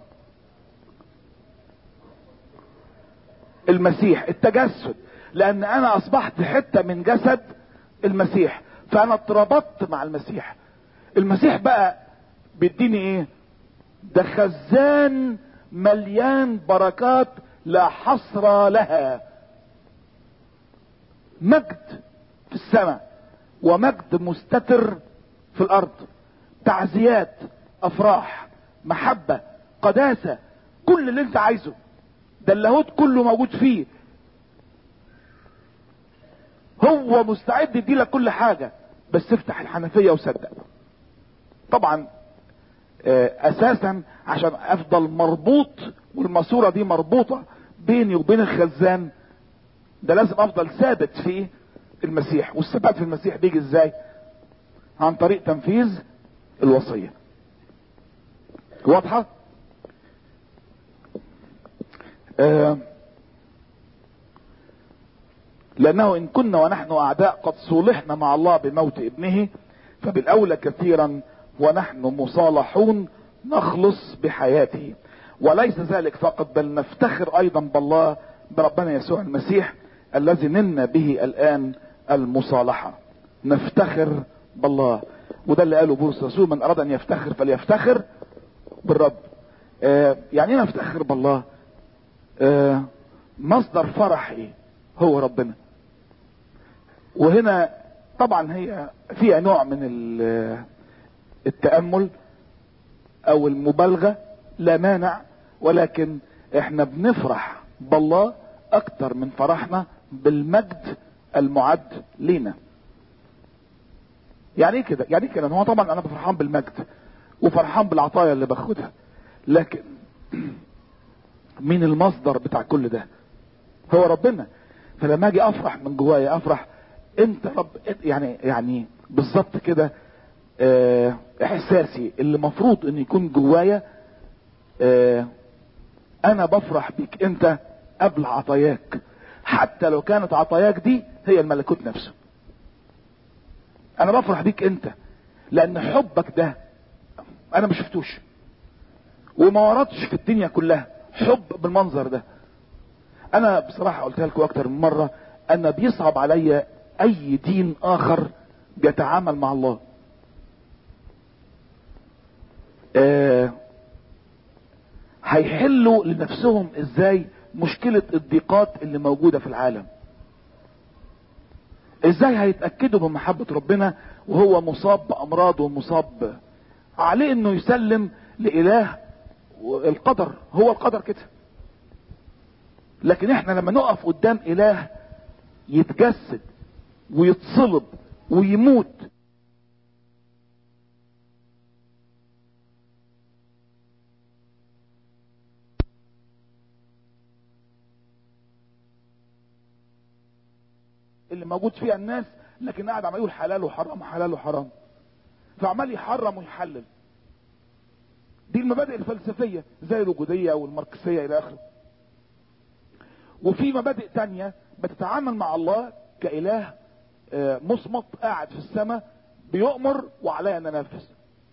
المسيح التجسد لان انا اصبحت حته من جسد المسيح فانا اتربطت مع المسيح المسيح بقى بيديني ايه ده خزان مليان بركات لا حصر لها مجد في السماء ومجد مستتر في الارض تعزيات افراح محبة قداسة كل اللي انت عايزه ده اللاهوت كله موجود فيه هو مستعد يديلك كل حاجة بس افتح الحنفية وصدق طبعا اساسا عشان افضل مربوط والماسورة دي مربوطة بيني وبين الخزان ده لازم افضل ثابت في المسيح والثبات في المسيح بيجي ازاي عن طريق تنفيذ الوصية واضحة آه لانه ان كنا ونحن اعداء قد صولحنا مع الله بموت ابنه فبالاولى كثيرا ونحن مصالحون نخلص بحياته وليس ذلك فقط بل نفتخر ايضا بالله بربنا يسوع المسيح الذي نلنا به الان المصالحة نفتخر بالله وده اللي قاله بولس الرسول من اراد ان يفتخر فليفتخر بالرب آه يعني ايه نفتخر بالله آه مصدر فرحي هو ربنا وهنا طبعا هي فيها نوع من التأمل او المبالغة لا مانع ولكن احنا بنفرح بالله اكتر من فرحنا بالمجد المعد لينا يعني ايه كده يعني كده هو طبعا انا فرحان بالمجد وفرحان بالعطايا اللي باخدها لكن مين المصدر بتاع كل ده هو ربنا فلما اجي افرح من جوايا افرح انت رب يعني يعني بالظبط كده اه احساسي اللي مفروض ان يكون جوايا اه انا بفرح بيك انت قبل عطاياك حتى لو كانت عطاياك دي هي الملكوت نفسه انا بفرح بيك انت لان حبك ده انا ما شفتوش وما وردش في الدنيا كلها حب بالمنظر ده انا بصراحة قلتها لكم اكتر من مرة انا بيصعب عليا اي دين اخر بيتعامل مع الله آه هيحلوا لنفسهم ازاي مشكلة الضيقات اللي موجودة في العالم ازاي هيتأكدوا من محبة ربنا وهو مصاب بامراض ومصاب عليه انه يسلم لإله القدر هو القدر كده لكن احنا لما نقف قدام اله يتجسد ويتصلب ويموت اللي موجود فيها الناس لكن قاعد عمال يقول حلال وحرام وحلال وحرام فعمال يحرم ويحلل دي المبادئ الفلسفية زي الوجودية والماركسية الى اخره وفي مبادئ تانية بتتعامل مع الله كإله مصمت قاعد في السماء بيؤمر وعليا ان انفذ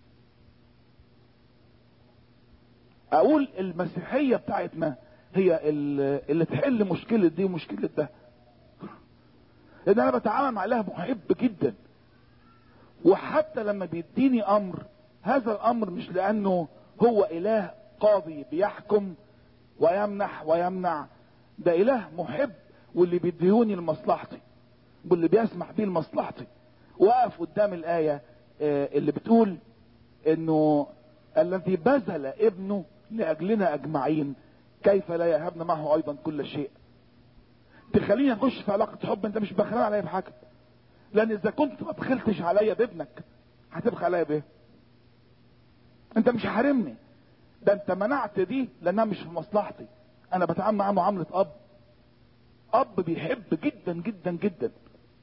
اقول المسيحية بتاعتنا هي اللي تحل مشكلة دي ومشكلة ده لان انا بتعامل مع اله محب جدا وحتى لما بيديني امر هذا الامر مش لانه هو اله قاضي بيحكم ويمنح ويمنع ده اله محب واللي بيديوني لمصلحتي واللي بيسمح بيه لمصلحتي وقف قدام الايه اللي بتقول انه الذي بذل ابنه لاجلنا اجمعين كيف لا يهبنا معه ايضا كل شيء تخليني اخش في علاقه حب انت مش بخلان عليا بحاجه لان اذا كنت ما بخلتش عليا بابنك هتبخل عليا بايه انت مش حارمني ده انت منعت دي لانها مش في مصلحتي انا بتعامل معاه معامله اب اب بيحب جدا جدا جدا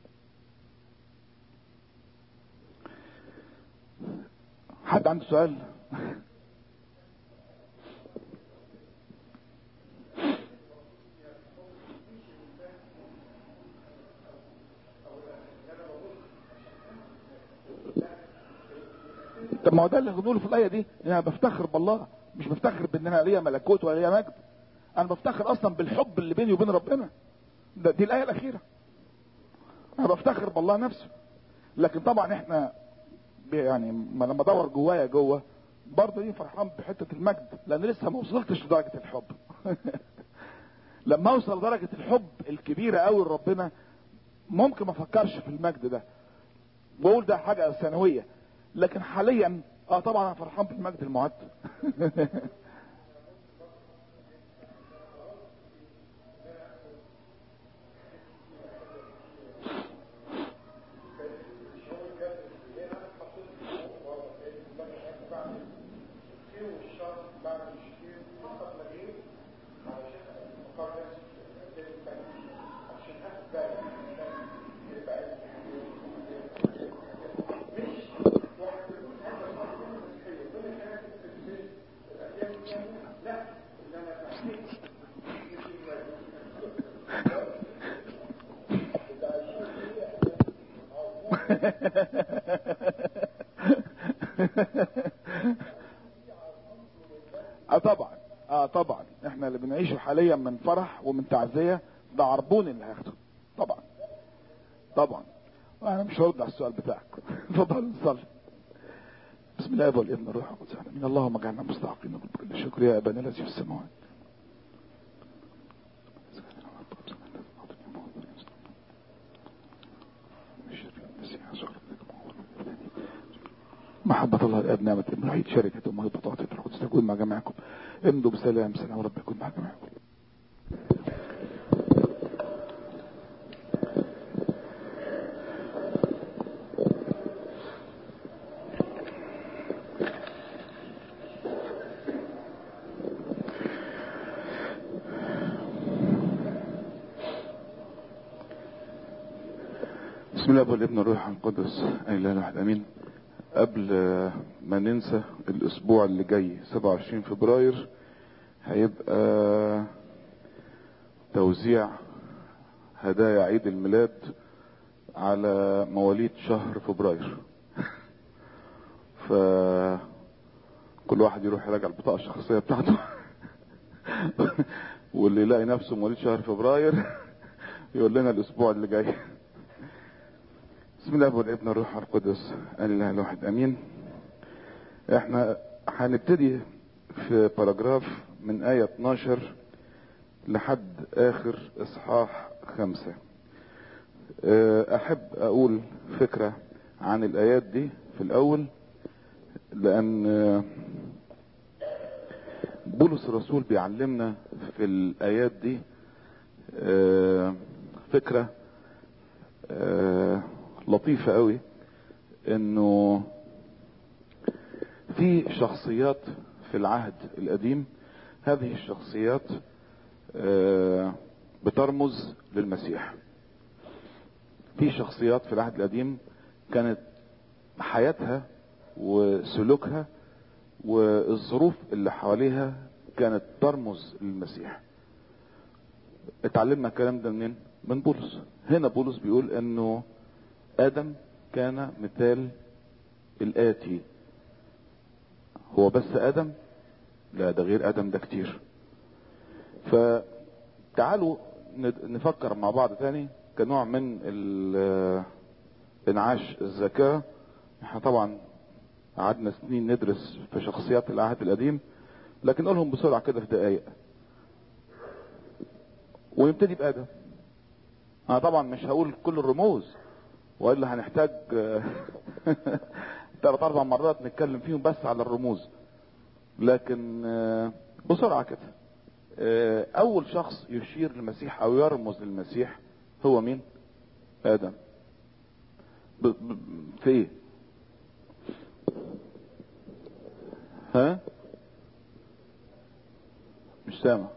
حد عنده سؤال طب ما هو ده اللي بنقوله في الايه دي ان انا بفتخر بالله مش بفتخر بان انا ليا ملكوت ولا ليا مجد انا بفتخر اصلا بالحب اللي بيني وبين ربنا ده دي الايه الاخيره انا بفتخر بالله نفسه لكن طبعا احنا يعني ما لما ادور جوايا جوه برضه دي فرحان بحته المجد لان لسه ما وصلتش لدرجه الحب لما اوصل لدرجه الحب الكبيره قوي لربنا ممكن ما افكرش في المجد ده واقول ده حاجه ثانويه لكن حاليا اه طبعا انا فرحان بالمجد المعد اه طبعا اه طبعا احنا اللي بنعيشه حاليا من فرح ومن تعزيه ده عربون اللي هياخده طبعا طبعا انا مش هرد على السؤال بتاعك اتفضل نصلي بسم الله والابن والروح القدس امين اللهم اجعلنا مستحقين بكل شكر يا ابانا الذي في السماوات محبة الله الآب نعمة ابن الوحيد شركة وموهبة طاعة القدس تكون مع جميعكم امضوا بسلام سلام رب يكون مع جميعكم بسم الله والابن والروح القدس اله الواحد امين قبل ما ننسى الاسبوع اللي جاي 27 فبراير هيبقى توزيع هدايا عيد الميلاد على مواليد شهر فبراير ف كل واحد يروح يراجع البطاقة الشخصية بتاعته واللي يلاقي نفسه مواليد شهر فبراير يقول لنا الاسبوع اللي جاي بسم الله والابن والروح القدس الاله الواحد امين احنا هنبتدي في باراجراف من آية 12 لحد آخر إصحاح خمسة أحب أقول فكرة عن الآيات دي في الأول لأن بولس الرسول بيعلمنا في الآيات دي فكرة لطيفة قوي انه في شخصيات في العهد القديم هذه الشخصيات بترمز للمسيح في شخصيات في العهد القديم كانت حياتها وسلوكها والظروف اللي حواليها كانت ترمز للمسيح اتعلمنا الكلام ده منين من بولس هنا بولس بيقول انه ادم كان مثال الاتي هو بس ادم لا ده غير ادم ده كتير فتعالوا نفكر مع بعض تاني كنوع من انعاش الذكاء احنا طبعا قعدنا سنين ندرس في شخصيات العهد القديم لكن نقولهم بسرعة كده في دقايق ونبتدي بآدم انا طبعا مش هقول كل الرموز والا هنحتاج ثلاث اربع مرات نتكلم فيهم بس على الرموز لكن بسرعه كده اول شخص يشير للمسيح او يرمز للمسيح هو مين ادم ب... ب... في ايه ها مش سامع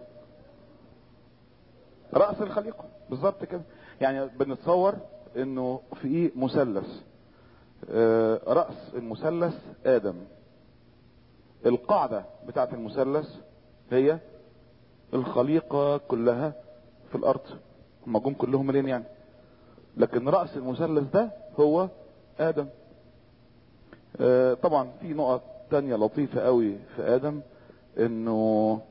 رأس الخليقة بالظبط كده يعني بنتصور انه في مثلث رأس المثلث ادم القاعدة بتاعت المثلث هي الخليقة كلها في الارض هم جم كلهم منين يعني لكن رأس المثلث ده هو ادم طبعا في نقط تانية لطيفة قوي في ادم انه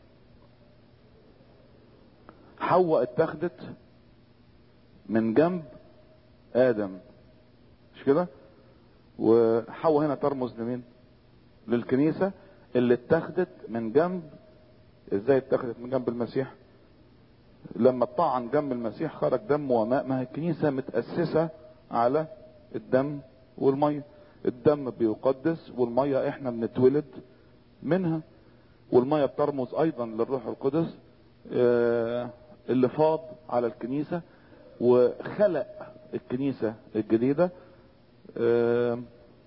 حواء اتخذت من جنب ادم مش كده وحواء هنا ترمز لمين للكنيسة اللي اتخذت من جنب ازاي اتخذت من جنب المسيح لما طعن جنب المسيح خرج دم وماء ما هي الكنيسة متأسسة على الدم والمية الدم بيقدس والمية احنا بنتولد منها والمية بترمز ايضا للروح القدس اه اللي فاض على الكنيسة وخلق الكنيسة الجديدة اه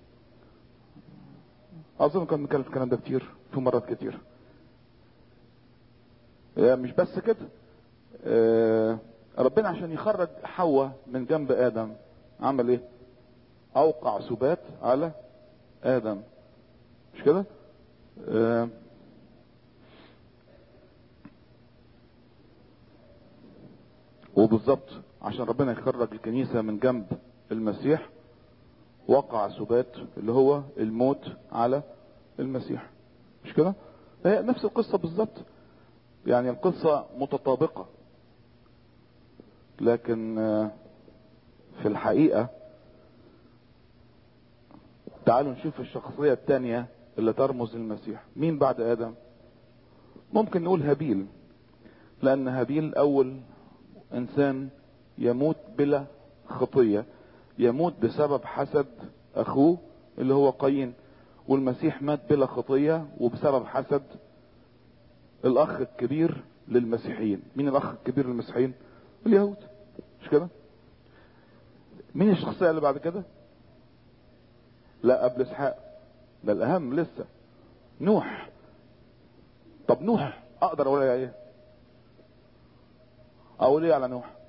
اظن كنا بنتكلم في الكلام ده كتير في مرات كتير اه مش بس كده ربنا عشان يخرج حواء من جنب ادم عمل ايه اوقع سبات على ادم مش كده وبالظبط عشان ربنا يخرج الكنيسة من جنب المسيح وقع سبات اللي هو الموت على المسيح مش كده هي نفس القصة بالظبط يعني القصة متطابقة لكن في الحقيقة تعالوا نشوف الشخصية الثانية اللي ترمز للمسيح مين بعد ادم ممكن نقول هابيل لان هابيل اول انسان يموت بلا خطية يموت بسبب حسد اخوه اللي هو قايين والمسيح مات بلا خطية وبسبب حسد الاخ الكبير للمسيحيين مين الاخ الكبير للمسيحيين اليهود مش كده مين الشخصية اللي بعد كده لا قبل اسحاق ده الاهم لسه نوح طب نوح اقدر اقول ايه اقول ايه على نوح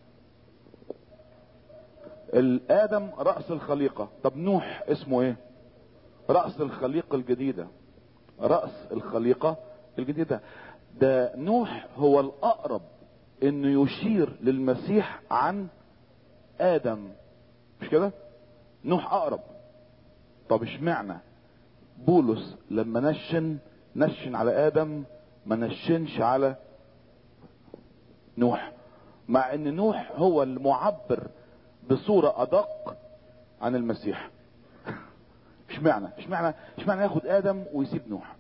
الادم رأس الخليقة طب نوح اسمه ايه رأس الخليقة الجديدة رأس الخليقة الجديدة ده نوح هو الاقرب انه يشير للمسيح عن ادم مش كده نوح اقرب طب اشمعنى بولس لما نشن نشن على ادم ما نشنش على نوح مع ان نوح هو المعبر بصورة ادق عن المسيح اشمعنى اشمعنى اشمعنى ياخد ادم ويسيب نوح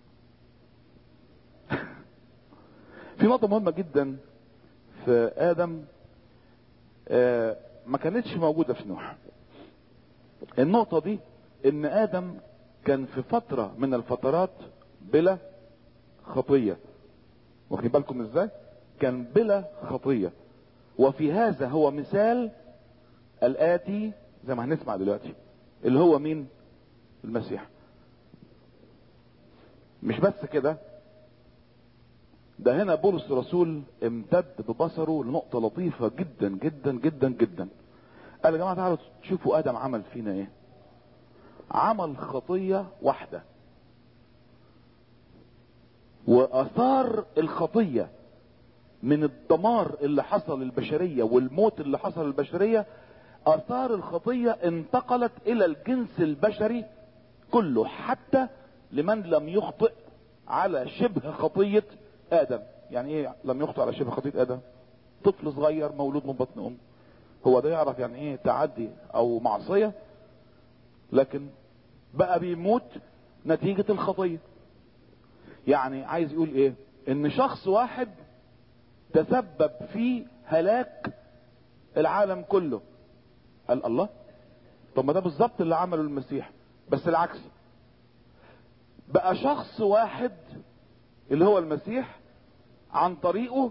في نقطة مهمة جدا في ادم آه ما كانتش موجودة في نوح النقطة دي ان ادم كان في فترة من الفترات بلا خطية واخدين بالكم ازاي كان بلا خطية وفي هذا هو مثال الاتي زي ما هنسمع دلوقتي اللي هو مين المسيح مش بس كده ده هنا بولس الرسول امتد ببصره لنقطة لطيفة جدا جدا جدا جدا قال يا جماعة تعالوا تشوفوا ادم عمل فينا ايه عمل خطية واحدة واثار الخطية من الدمار اللي حصل للبشرية والموت اللي حصل للبشرية اثار الخطية انتقلت الى الجنس البشري كله حتى لمن لم يخطئ على شبه خطية ادم يعني ايه لم يخطئ على شبه خطية ادم طفل صغير مولود من بطن امه هو ده يعرف يعني ايه تعدي او معصية لكن بقى بيموت نتيجة الخطية يعني عايز يقول ايه ان شخص واحد تسبب في هلاك العالم كله قال الله طب ما ده بالظبط اللي عمله المسيح بس العكس بقى شخص واحد اللي هو المسيح عن طريقه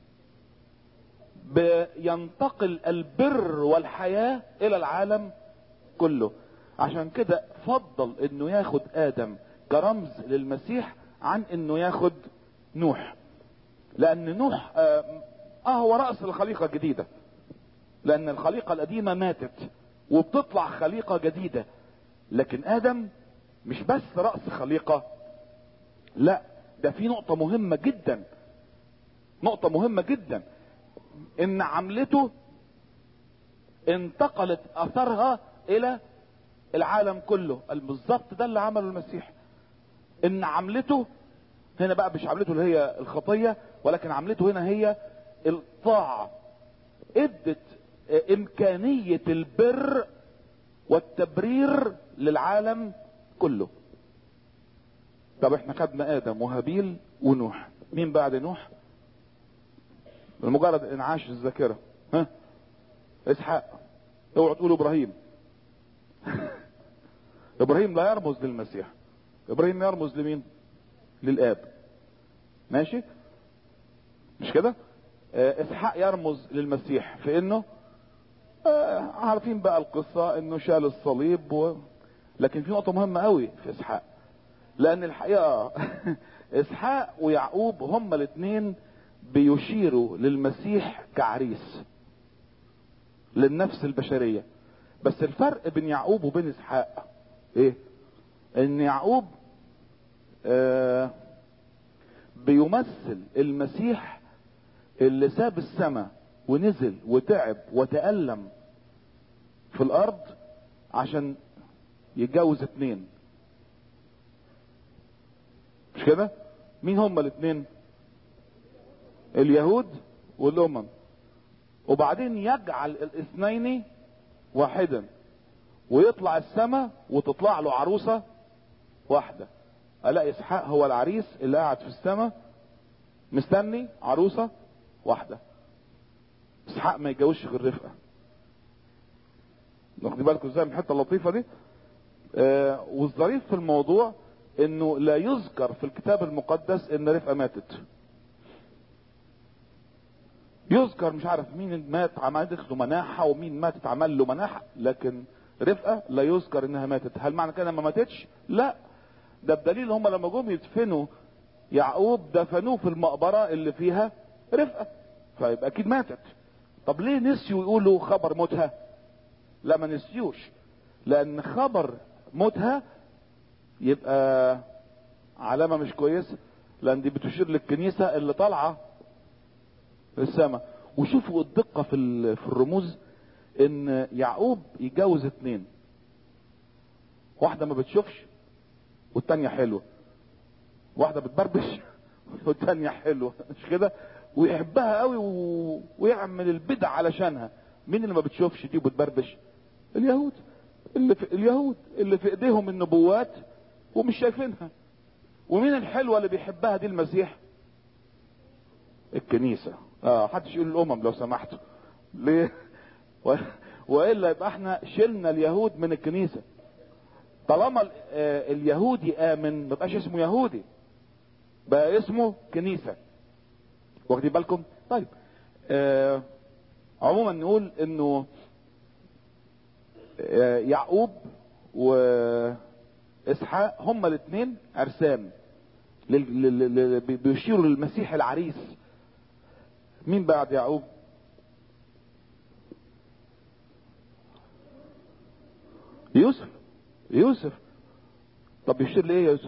بينتقل البر والحياة الى العالم كله عشان كده فضل انه ياخد ادم كرمز للمسيح عن انه ياخد نوح لان نوح اه, آه هو رأس الخليقة الجديدة لان الخليقة القديمة ماتت وبتطلع خليقة جديدة لكن ادم مش بس رأس خليقة لا ده في نقطة مهمة جدا نقطة مهمة جدا ان عملته انتقلت اثرها الى العالم كله بالظبط ده اللي عمله المسيح ان عملته هنا بقى مش عملته اللي هي الخطية ولكن عملته هنا هي الطاعة ادت امكانية البر والتبرير للعالم كله طب احنا خدنا ادم وهابيل ونوح مين بعد نوح بمجرد انعاش الذاكرة ها اسحاق اوعوا تقولوا ابراهيم ابراهيم لا يرمز للمسيح ابراهيم يرمز لمين للاب ماشي مش كده اه اسحاق يرمز للمسيح في انه اه عارفين بقى القصة انه شال الصليب و... لكن في نقطة مهمة قوي في اسحاق لان الحقيقة اسحاق ويعقوب هما الاثنين بيشيروا للمسيح كعريس للنفس البشرية بس الفرق بين يعقوب وبين اسحاق ايه ان يعقوب آه بيمثل المسيح اللي ساب السماء ونزل وتعب وتألم في الارض عشان يتجوز اتنين مش كده مين هما الاتنين اليهود والامم وبعدين يجعل الاثنين واحدا ويطلع السماء وتطلع له عروسه واحده الاقي اسحاق هو العريس اللي قاعد في السماء مستني عروسه واحده اسحاق ما يتجوزش غير رفقه واخدين بالكم ازاي من الحته اللطيفه دي آه والظريف في الموضوع انه لا يذكر في الكتاب المقدس ان رفقه ماتت يذكر مش عارف مين مات عملت له مناحه ومين مات اتعمل له مناحه لكن رفقه لا يذكر انها ماتت هل معنى كده ما ماتتش لا ده بدليل هم لما جم يدفنوا يعقوب دفنوه في المقبره اللي فيها رفقه فيبقى اكيد ماتت طب ليه نسيوا يقولوا خبر موتها لا ما نسيوش لان خبر موتها يبقى علامة مش كويسة لان دي بتشير للكنيسة اللي طالعة في السماء وشوفوا الدقة في في الرموز ان يعقوب يتجوز اتنين واحدة ما بتشوفش والتانية حلوة واحدة بتبربش والتانية حلوة مش كده ويحبها قوي و... ويعمل البدع علشانها مين اللي ما بتشوفش دي وبتبربش اليهود اللي في اليهود اللي في ايديهم النبوات ومش شايفينها ومين الحلوة اللي بيحبها دي المسيح الكنيسة اه حدش يقول الامم لو سمحتوا ليه و... والا يبقى احنا شلنا اليهود من الكنيسة طالما ال... آه اليهودي امن ما بقاش اسمه يهودي بقى اسمه كنيسة واخدين بالكم طيب آه عموما نقول انه آه يعقوب واسحاق هما الاثنين عرسان بيشيروا للمسيح العريس مين بعد يعقوب يوسف يوسف طب يشير لايه يا يوسف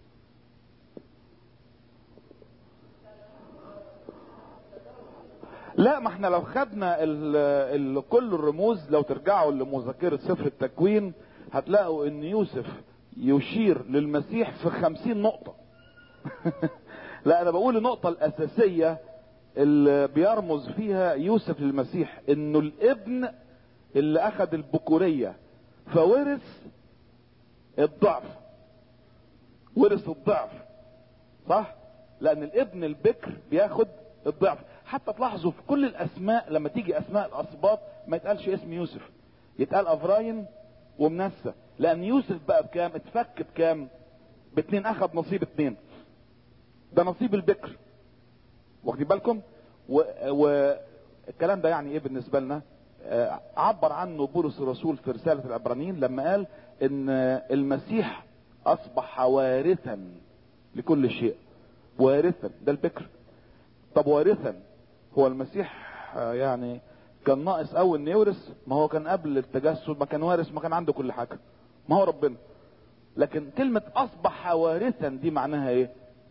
لا ما احنا لو خدنا ال ال كل الرموز لو ترجعوا لمذاكرة سفر التكوين هتلاقوا ان يوسف يشير للمسيح في خمسين نقطة لا انا بقول النقطة الاساسية اللي بيرمز فيها يوسف للمسيح انه الابن اللي اخذ البكورية فورث الضعف ورث الضعف صح لان الابن البكر بياخد الضعف حتى تلاحظوا في كل الاسماء لما تيجي اسماء الاسباط ما يتقالش اسم يوسف يتقال افراين ومنسى لان يوسف بقى بكام اتفك بكام باتنين اخذ نصيب اتنين ده نصيب البكر واخدين بالكم والكلام ده يعني ايه بالنسبه لنا آه عبر عنه بولس الرسول في رساله العبرانيين لما قال ان المسيح اصبح وارثا لكل شيء وارثا ده البكر طب وارثا هو المسيح آه يعني كان ناقص اول انه يورث ما هو كان قبل التجسد ما كان وارث ما كان عنده كل حاجه ما هو ربنا لكن كلمة اصبح وارثا دي معناها ايه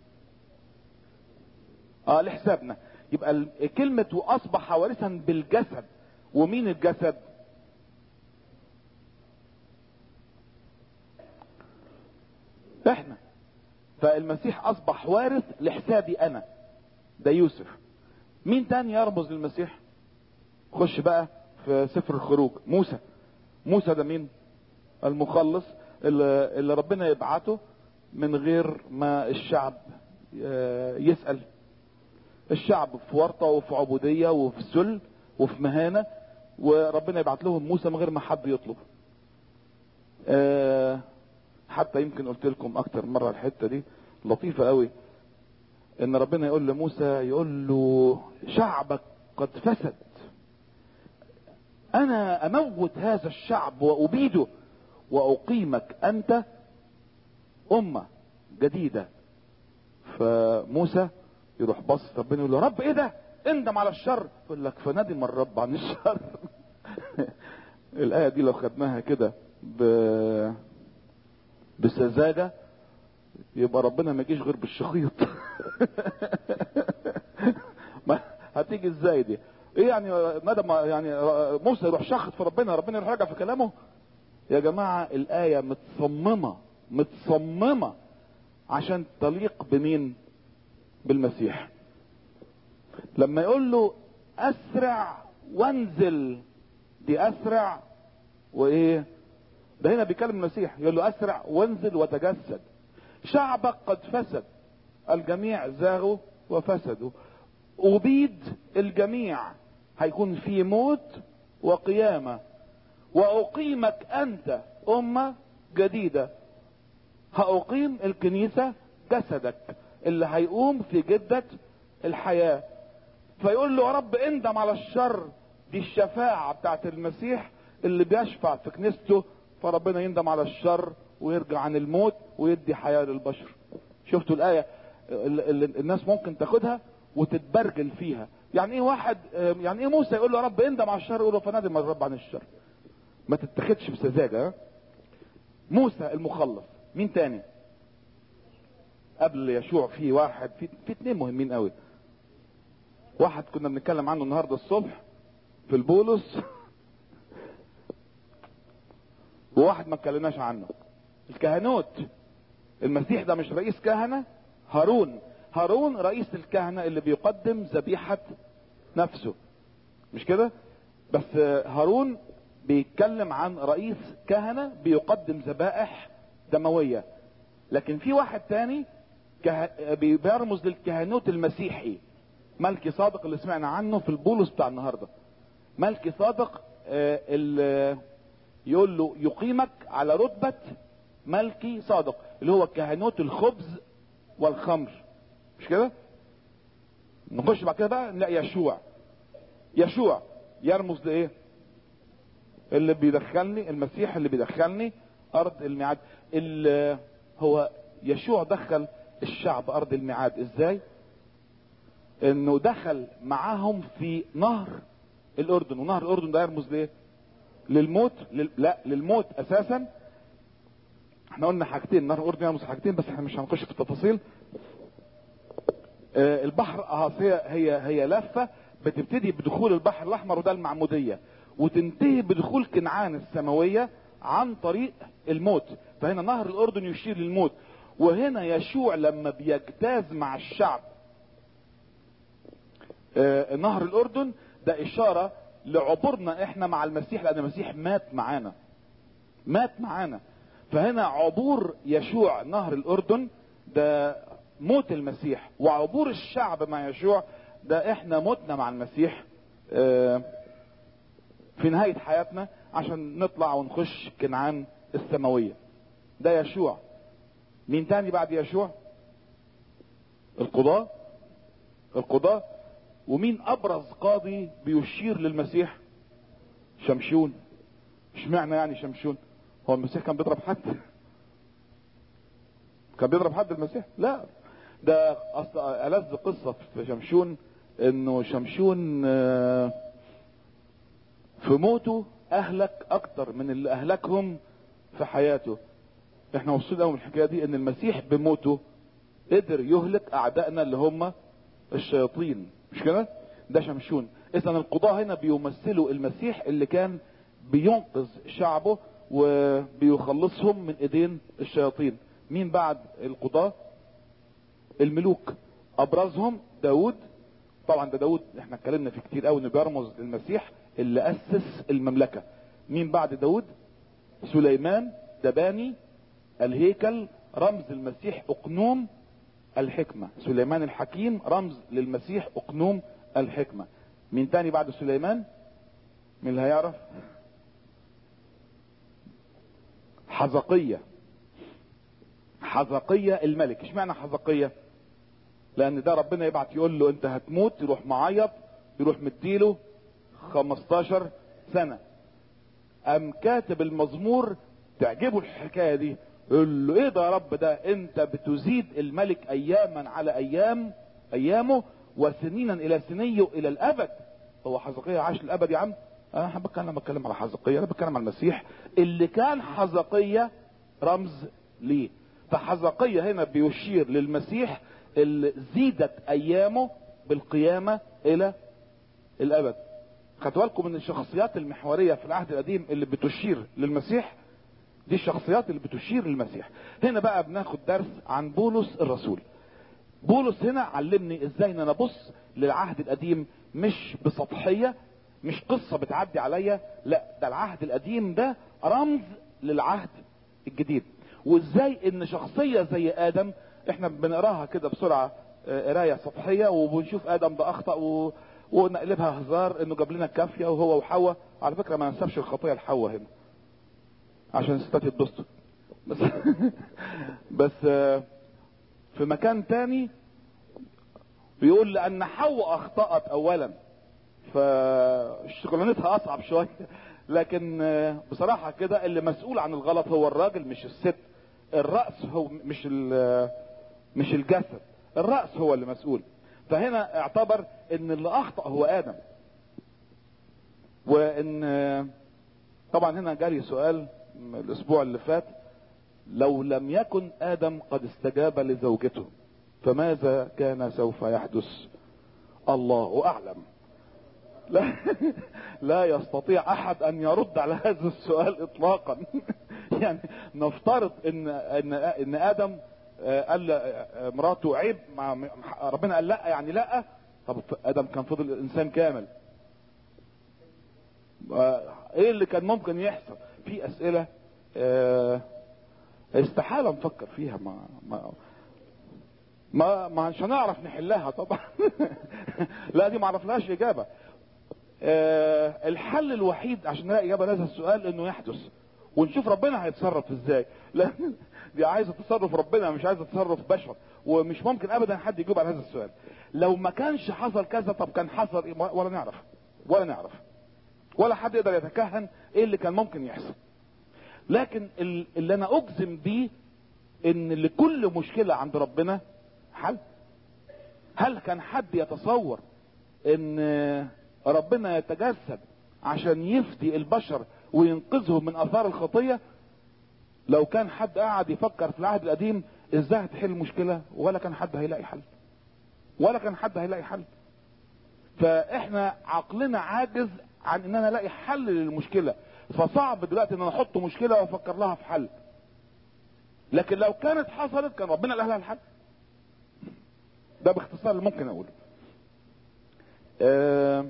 اه لحسابنا يبقى كلمة واصبح وارثا بالجسد ومين الجسد احنا فالمسيح اصبح وارث لحسابي انا ده يوسف مين تاني يرمز للمسيح خش بقى في سفر الخروج موسى موسى ده مين المخلص اللي, اللي ربنا يبعته من غير ما الشعب يسأل الشعب في ورطة وفي عبودية وفي سل وفي مهانة وربنا يبعت لهم موسى من غير ما حد يطلب حتى يمكن قلت لكم اكتر مرة الحتة دي لطيفة قوي ان ربنا يقول لموسى يقول له شعبك قد فسد انا اموت هذا الشعب وابيده واقيمك انت امه جديده فموسى يروح بص ربنا يقول له رب ايه ده اندم على الشر يقول لك فندم الرب عن الشر الايه دي لو خدناها كده ب... بسذاجه يبقى ربنا ما يجيش غير بالشخيط ما هتيجي ازاي دي ايه يعني ندم يعني موسى يروح شخط في ربنا ربنا يروح راجع في كلامه يا جماعة الآية متصممة متصممة عشان تليق بمين بالمسيح لما يقول له اسرع وانزل دي اسرع وايه ده هنا بيكلم المسيح يقول له اسرع وانزل وتجسد شعبك قد فسد الجميع زاغوا وفسدوا أبيد الجميع هيكون في موت وقيامة وأقيمك أنت أمة جديدة هأقيم الكنيسة جسدك اللي هيقوم في جدة الحياة فيقول له يا رب اندم على الشر دي الشفاعة بتاعت المسيح اللي بيشفع في كنيسته فربنا يندم على الشر ويرجع عن الموت ويدي حياة للبشر شفتوا الآية اللي الناس ممكن تاخدها وتتبرجل فيها يعني ايه واحد يعني ايه موسى يقول له يا رب اندم على الشر يقول له فندم الرب عن الشر ما تتخدش بسذاجة موسى المخلص مين تاني قبل يشوع في واحد في في اتنين مهمين قوي واحد كنا بنتكلم عنه النهارده الصبح في البولس وواحد ما اتكلمناش عنه الكهنوت المسيح ده مش رئيس كهنة هارون هارون رئيس الكهنة اللي بيقدم ذبيحة نفسه مش كده بس هارون بيتكلم عن رئيس كهنة بيقدم ذبائح دموية لكن في واحد تاني كه... بيرمز للكهنوت المسيحي ملكي صادق اللي سمعنا عنه في البولس بتاع النهارده ملكي صادق آه اللي يقول له يقيمك على رتبة ملكي صادق اللي هو كهنوت الخبز والخمر مش كده نخش بعد كده بقى نلاقي يشوع يشوع يرمز لايه اللي بيدخلني المسيح اللي بيدخلني ارض الميعاد اللي هو يشوع دخل الشعب ارض الميعاد ازاي انه دخل معاهم في نهر الاردن ونهر الاردن ده يرمز لايه للموت لل... لا للموت اساسا احنا قلنا حاجتين نهر الاردن يرمز حاجتين بس احنا مش هنخش في التفاصيل آه البحر هي هي هي لفه بتبتدي بدخول البحر الاحمر وده المعموديه وتنتهي بدخول كنعان السماويه عن طريق الموت فهنا نهر الاردن يشير للموت وهنا يشوع لما بيجتاز مع الشعب آه نهر الاردن ده اشاره لعبورنا احنا مع المسيح لان المسيح مات معانا مات معانا فهنا عبور يشوع نهر الاردن ده موت المسيح وعبور الشعب مع يشوع ده احنا متنا مع المسيح اه في نهاية حياتنا عشان نطلع ونخش كنعان السماوية ده يشوع مين تاني بعد يشوع القضاة القضاة ومين ابرز قاضي بيشير للمسيح شمشون اشمعنى يعني شمشون هو المسيح كان بيضرب حد كان بيضرب حد المسيح لا ده اصل ألذ قصة في شمشون انه شمشون في موته اهلك اكتر من اللي اهلكهم في حياته احنا وصلنا قوي من الحكايه دي ان المسيح بموته قدر يهلك اعدائنا اللي هم الشياطين مش كده ده شمشون اذا القضاة هنا بيمثلوا المسيح اللي كان بينقذ شعبه وبيخلصهم من ايدين الشياطين مين بعد القضاة الملوك ابرزهم داود طبعا ده داود احنا اتكلمنا فيه كتير قوي انه بيرمز للمسيح اللي اسس المملكة مين بعد داود سليمان دباني الهيكل رمز المسيح اقنوم الحكمة سليمان الحكيم رمز للمسيح اقنوم الحكمة مين تاني بعد سليمان مين اللي هيعرف حزقية حزقية الملك اشمعنى حزقية لان ده ربنا يبعت يقول له انت هتموت يروح معيط يروح مديله 15 سنة ام كاتب المزمور تعجبه الحكاية دي يقول له ايه ده يا رب ده انت بتزيد الملك اياما على ايام ايامه وسنينا الى سنيه الى الابد هو حزقية عاش الابد يا عم انا بتكلم بتكلم على حزقية انا بتكلم على المسيح اللي كان حزقية رمز ليه فحزقية هنا بيشير للمسيح اللي زيدت ايامه بالقيامة الى الابد خدوا بالكم من الشخصيات المحورية في العهد القديم اللي بتشير للمسيح دي الشخصيات اللي بتشير للمسيح هنا بقى بناخد درس عن بولس الرسول بولس هنا علمني ازاي ان انا ابص للعهد القديم مش بسطحية مش قصة بتعدي عليا لا ده العهد القديم ده رمز للعهد الجديد وازاي ان شخصية زي ادم احنا بنقراها كده بسرعة آه، قراية سطحية وبنشوف ادم ده اخطأ و... ونقلبها هزار انه جاب لنا الكافية وهو وحواء على فكرة ما نسبش الخطية لحواء هنا عشان الستات يتبسطوا بس بس آه، في مكان تاني بيقول لان حواء اخطأت اولا فشغلانتها اصعب شوية لكن آه، بصراحة كده اللي مسؤول عن الغلط هو الراجل مش الست الرأس هو مش ال- مش الجسد الرأس هو اللي مسؤول فهنا اعتبر ان اللي اخطأ هو ادم وان آه، طبعا هنا جالي سؤال الاسبوع اللي فات لو لم يكن ادم قد استجاب لزوجته فماذا كان سوف يحدث الله اعلم لا لا يستطيع احد ان يرد على هذا السؤال اطلاقا يعني نفترض ان ان ان ادم آه، قال آه، مراته عيب مع ربنا قال لا يعني لا طب ادم كان فضل انسان كامل آه، ايه اللي كان ممكن يحصل في اسئله آه، استحاله نفكر فيها ما ما ما, ما مش هنعرف نحلها طبعا لا دي ما عرفناش اجابه آه، الحل الوحيد عشان نلاقي اجابه لهذا السؤال انه يحدث ونشوف ربنا هيتصرف ازاي لا دي عايزه تصرف ربنا مش عايزه تصرف بشر ومش ممكن ابدا حد يجاوب على هذا السؤال لو ما كانش حصل كذا طب كان حصل إيه؟ ولا نعرف ولا نعرف ولا حد يقدر يتكهن ايه اللي كان ممكن يحصل لكن ال- اللي انا اجزم بيه ان لكل مشكلة عند ربنا حل هل كان حد يتصور ان ربنا يتجسد عشان يفدي البشر وينقذهم من اثار الخطية لو كان حد قاعد يفكر في العهد القديم ازاي هتحل المشكلة ولا كان حد هيلاقي حل ولا كان حد هيلاقي حل فاحنا عقلنا عاجز عن ان انا الاقي حل للمشكله فصعب دلوقتي ان انا احط مشكله وافكر لها في حل لكن لو كانت حصلت كان ربنا قال لها الحل ده باختصار اللي ممكن اقوله آه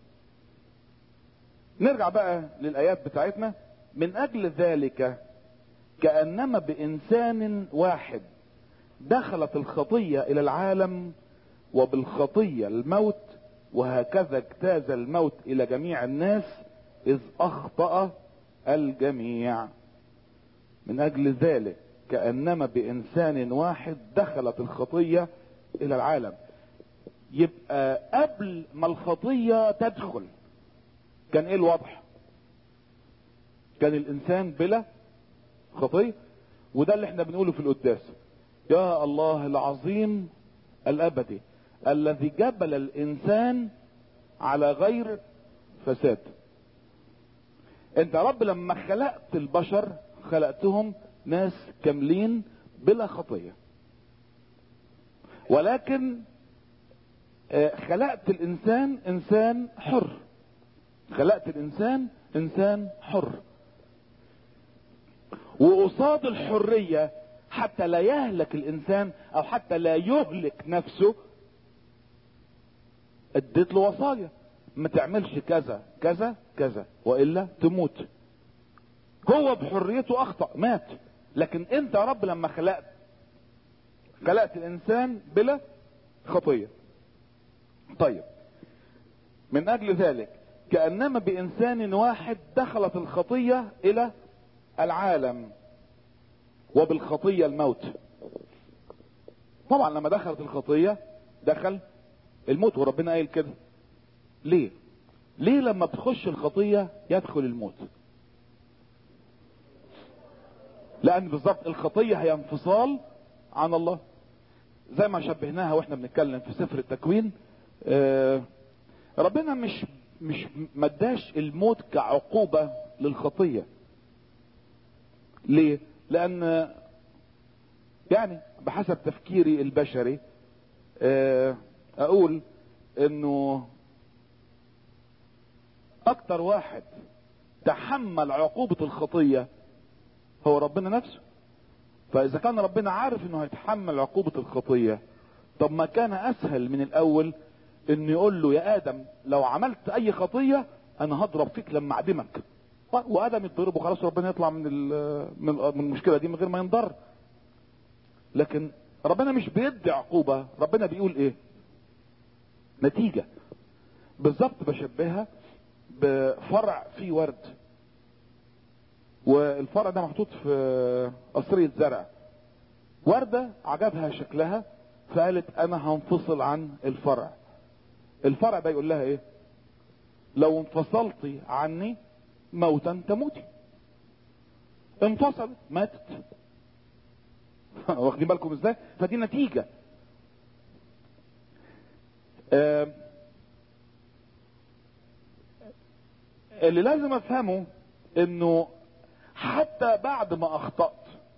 نرجع بقى للايات بتاعتنا من اجل ذلك كانما بانسان واحد دخلت الخطيه الى العالم وبالخطيه الموت وهكذا اجتاز الموت الى جميع الناس اذ اخطا الجميع من اجل ذلك كانما بانسان واحد دخلت الخطيه الى العالم يبقى قبل ما الخطيه تدخل كان ايه الوضع كان الانسان بلا خطيه وده اللي احنا بنقوله في القداس يا الله العظيم الابدي الذي جبل الانسان على غير فساد انت يا رب لما خلقت البشر خلقتهم ناس كاملين بلا خطية ولكن آه، خلقت الانسان انسان حر خلقت الانسان انسان حر وقصاد الحرية حتى لا يهلك الانسان او حتى لا يهلك نفسه اديت له وصايا ما تعملش كذا كذا كذا والا تموت هو بحريته اخطا مات لكن انت يا رب لما خلقت خلقت الانسان بلا خطيه طيب من اجل ذلك كانما بانسان واحد دخلت الخطيه الى العالم وبالخطيه الموت طبعا لما دخلت الخطيه دخل الموت وربنا قايل كده ليه ليه لما بتخش الخطية يدخل الموت لان بالظبط الخطية هي انفصال عن الله زي ما شبهناها واحنا بنتكلم في سفر التكوين آه ربنا مش مش مداش الموت كعقوبة للخطية ليه لان يعني بحسب تفكيري البشري آه اقول انه اكتر واحد تحمل عقوبة الخطية هو ربنا نفسه فاذا كان ربنا عارف انه هيتحمل عقوبة الخطية طب ما كان اسهل من الاول انه يقول له يا ادم لو عملت اي خطية انا هضرب فيك لما اعدمك وادم يتضرب وخلاص ربنا يطلع من من من المشكله دي من غير ما ينضر لكن ربنا مش بيدي عقوبه ربنا بيقول ايه نتيجه بالظبط بشبهها بفرع فيه ورد والفرع ده محطوط في قصرية زرع وردة عجبها شكلها فقالت انا هنفصل عن الفرع الفرع ده يقول لها ايه لو انفصلتي عني موتا تموتي انفصلت ماتت واخدين بالكم ازاي فدي نتيجة آه اللي لازم افهمه انه حتى بعد ما اخطأت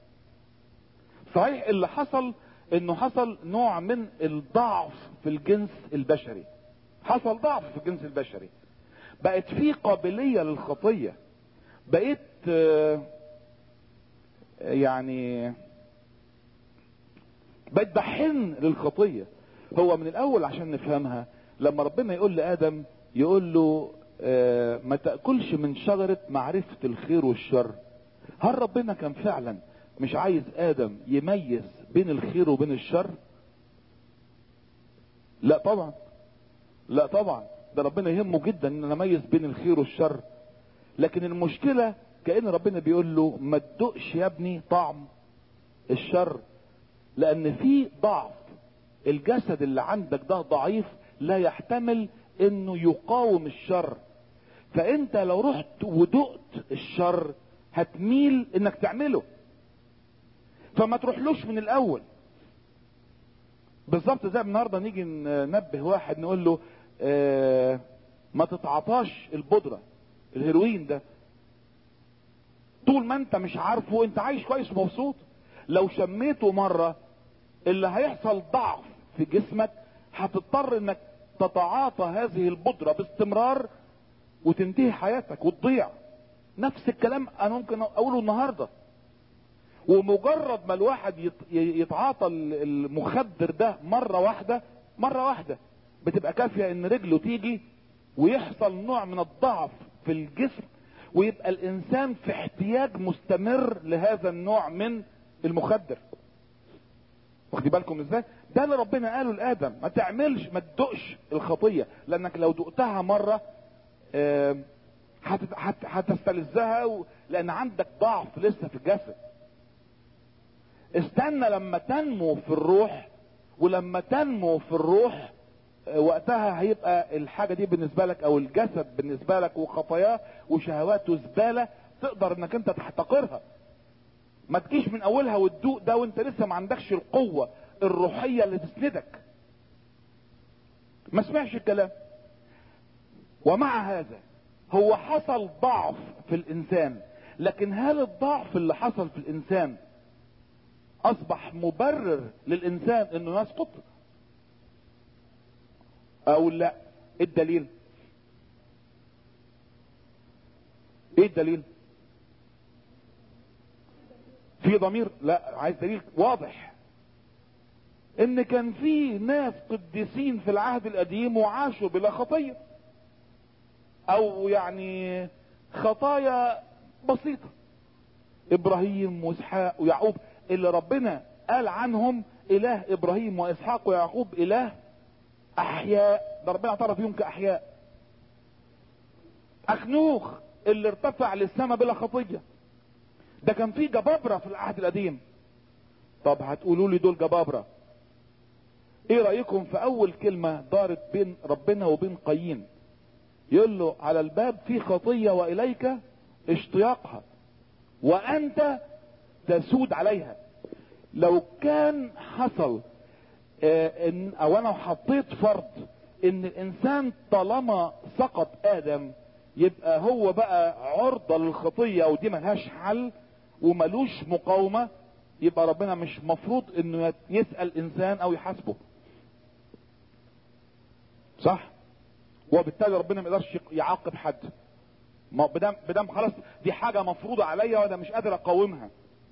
صحيح اللي حصل انه حصل نوع من الضعف في الجنس البشري حصل ضعف في الجنس البشري بقت في قابلية للخطية بقيت يعني بقيت بحن للخطية هو من الاول عشان نفهمها لما ربنا يقول لادم يقول له ما تأكلش من شجرة معرفة الخير والشر هل ربنا كان فعلا مش عايز ادم يميز بين الخير وبين الشر لا طبعا لا طبعا ده ربنا يهمه جدا ان انا اميز بين الخير والشر لكن المشكلة كأن ربنا بيقول له ما تدقش يا ابني طعم الشر لان في ضعف الجسد اللي عندك ده ضعيف لا يحتمل انه يقاوم الشر فانت لو رحت ودقت الشر هتميل انك تعمله فما تروحلوش من الاول بالظبط زي النهارده نيجي ننبه واحد نقول له اه ما تتعطاش البودره الهيروين ده طول ما انت مش عارفه انت عايش كويس ومبسوط لو شميته مره اللي هيحصل ضعف في جسمك هتضطر انك تتعاطى هذه البودرة باستمرار وتنتهي حياتك وتضيع نفس الكلام انا ممكن اقوله النهاردة ومجرد ما الواحد يتعاطى المخدر ده مرة واحدة مرة واحدة بتبقى كافية ان رجله تيجي ويحصل نوع من الضعف في الجسم ويبقى الانسان في احتياج مستمر لهذا النوع من المخدر واخدي بالكم ازاي ده اللي ربنا قاله لادم ما تعملش ما تدقش الخطيه لانك لو دقتها مره هتستلذها و... لان عندك ضعف لسه في الجسد استنى لما تنمو في الروح ولما تنمو في الروح وقتها هيبقى الحاجه دي بالنسبه لك او الجسد بالنسبه لك وخطاياه وشهواته زباله تقدر انك انت تحتقرها ما تجيش من اولها وتدوق ده وانت لسه ما عندكش القوة الروحية اللي تسندك ما سمعش الكلام ومع هذا هو حصل ضعف في الانسان لكن هل الضعف اللي حصل في الانسان اصبح مبرر للانسان انه يسقط او لا ايه الدليل ايه الدليل في ضمير لا عايز دليل واضح ان كان في ناس قديسين في العهد القديم وعاشوا بلا خطية او يعني خطايا بسيطة ابراهيم واسحاق ويعقوب اللي ربنا قال عنهم اله ابراهيم واسحاق ويعقوب اله احياء ده ربنا اعترف بيهم كاحياء اخنوخ اللي ارتفع للسماء بلا خطيه ده كان في جبابرة في العهد القديم طب هتقولوا لي دول جبابرة ايه رأيكم في اول كلمة دارت بين ربنا وبين قايين يقول له على الباب في خطية واليك اشتياقها وانت تسود عليها لو كان حصل اه ان او انا حطيت فرض ان الانسان طالما سقط ادم يبقى هو بقى عرضة للخطية ودي ملهاش حل وملوش مقاومة يبقى ربنا مش مفروض انه يسأل انسان او يحاسبه صح وبالتالي ربنا ما يقدرش يعاقب حد ما بدام بدام خلاص دي حاجه مفروضه عليا وانا مش قادر اقاومها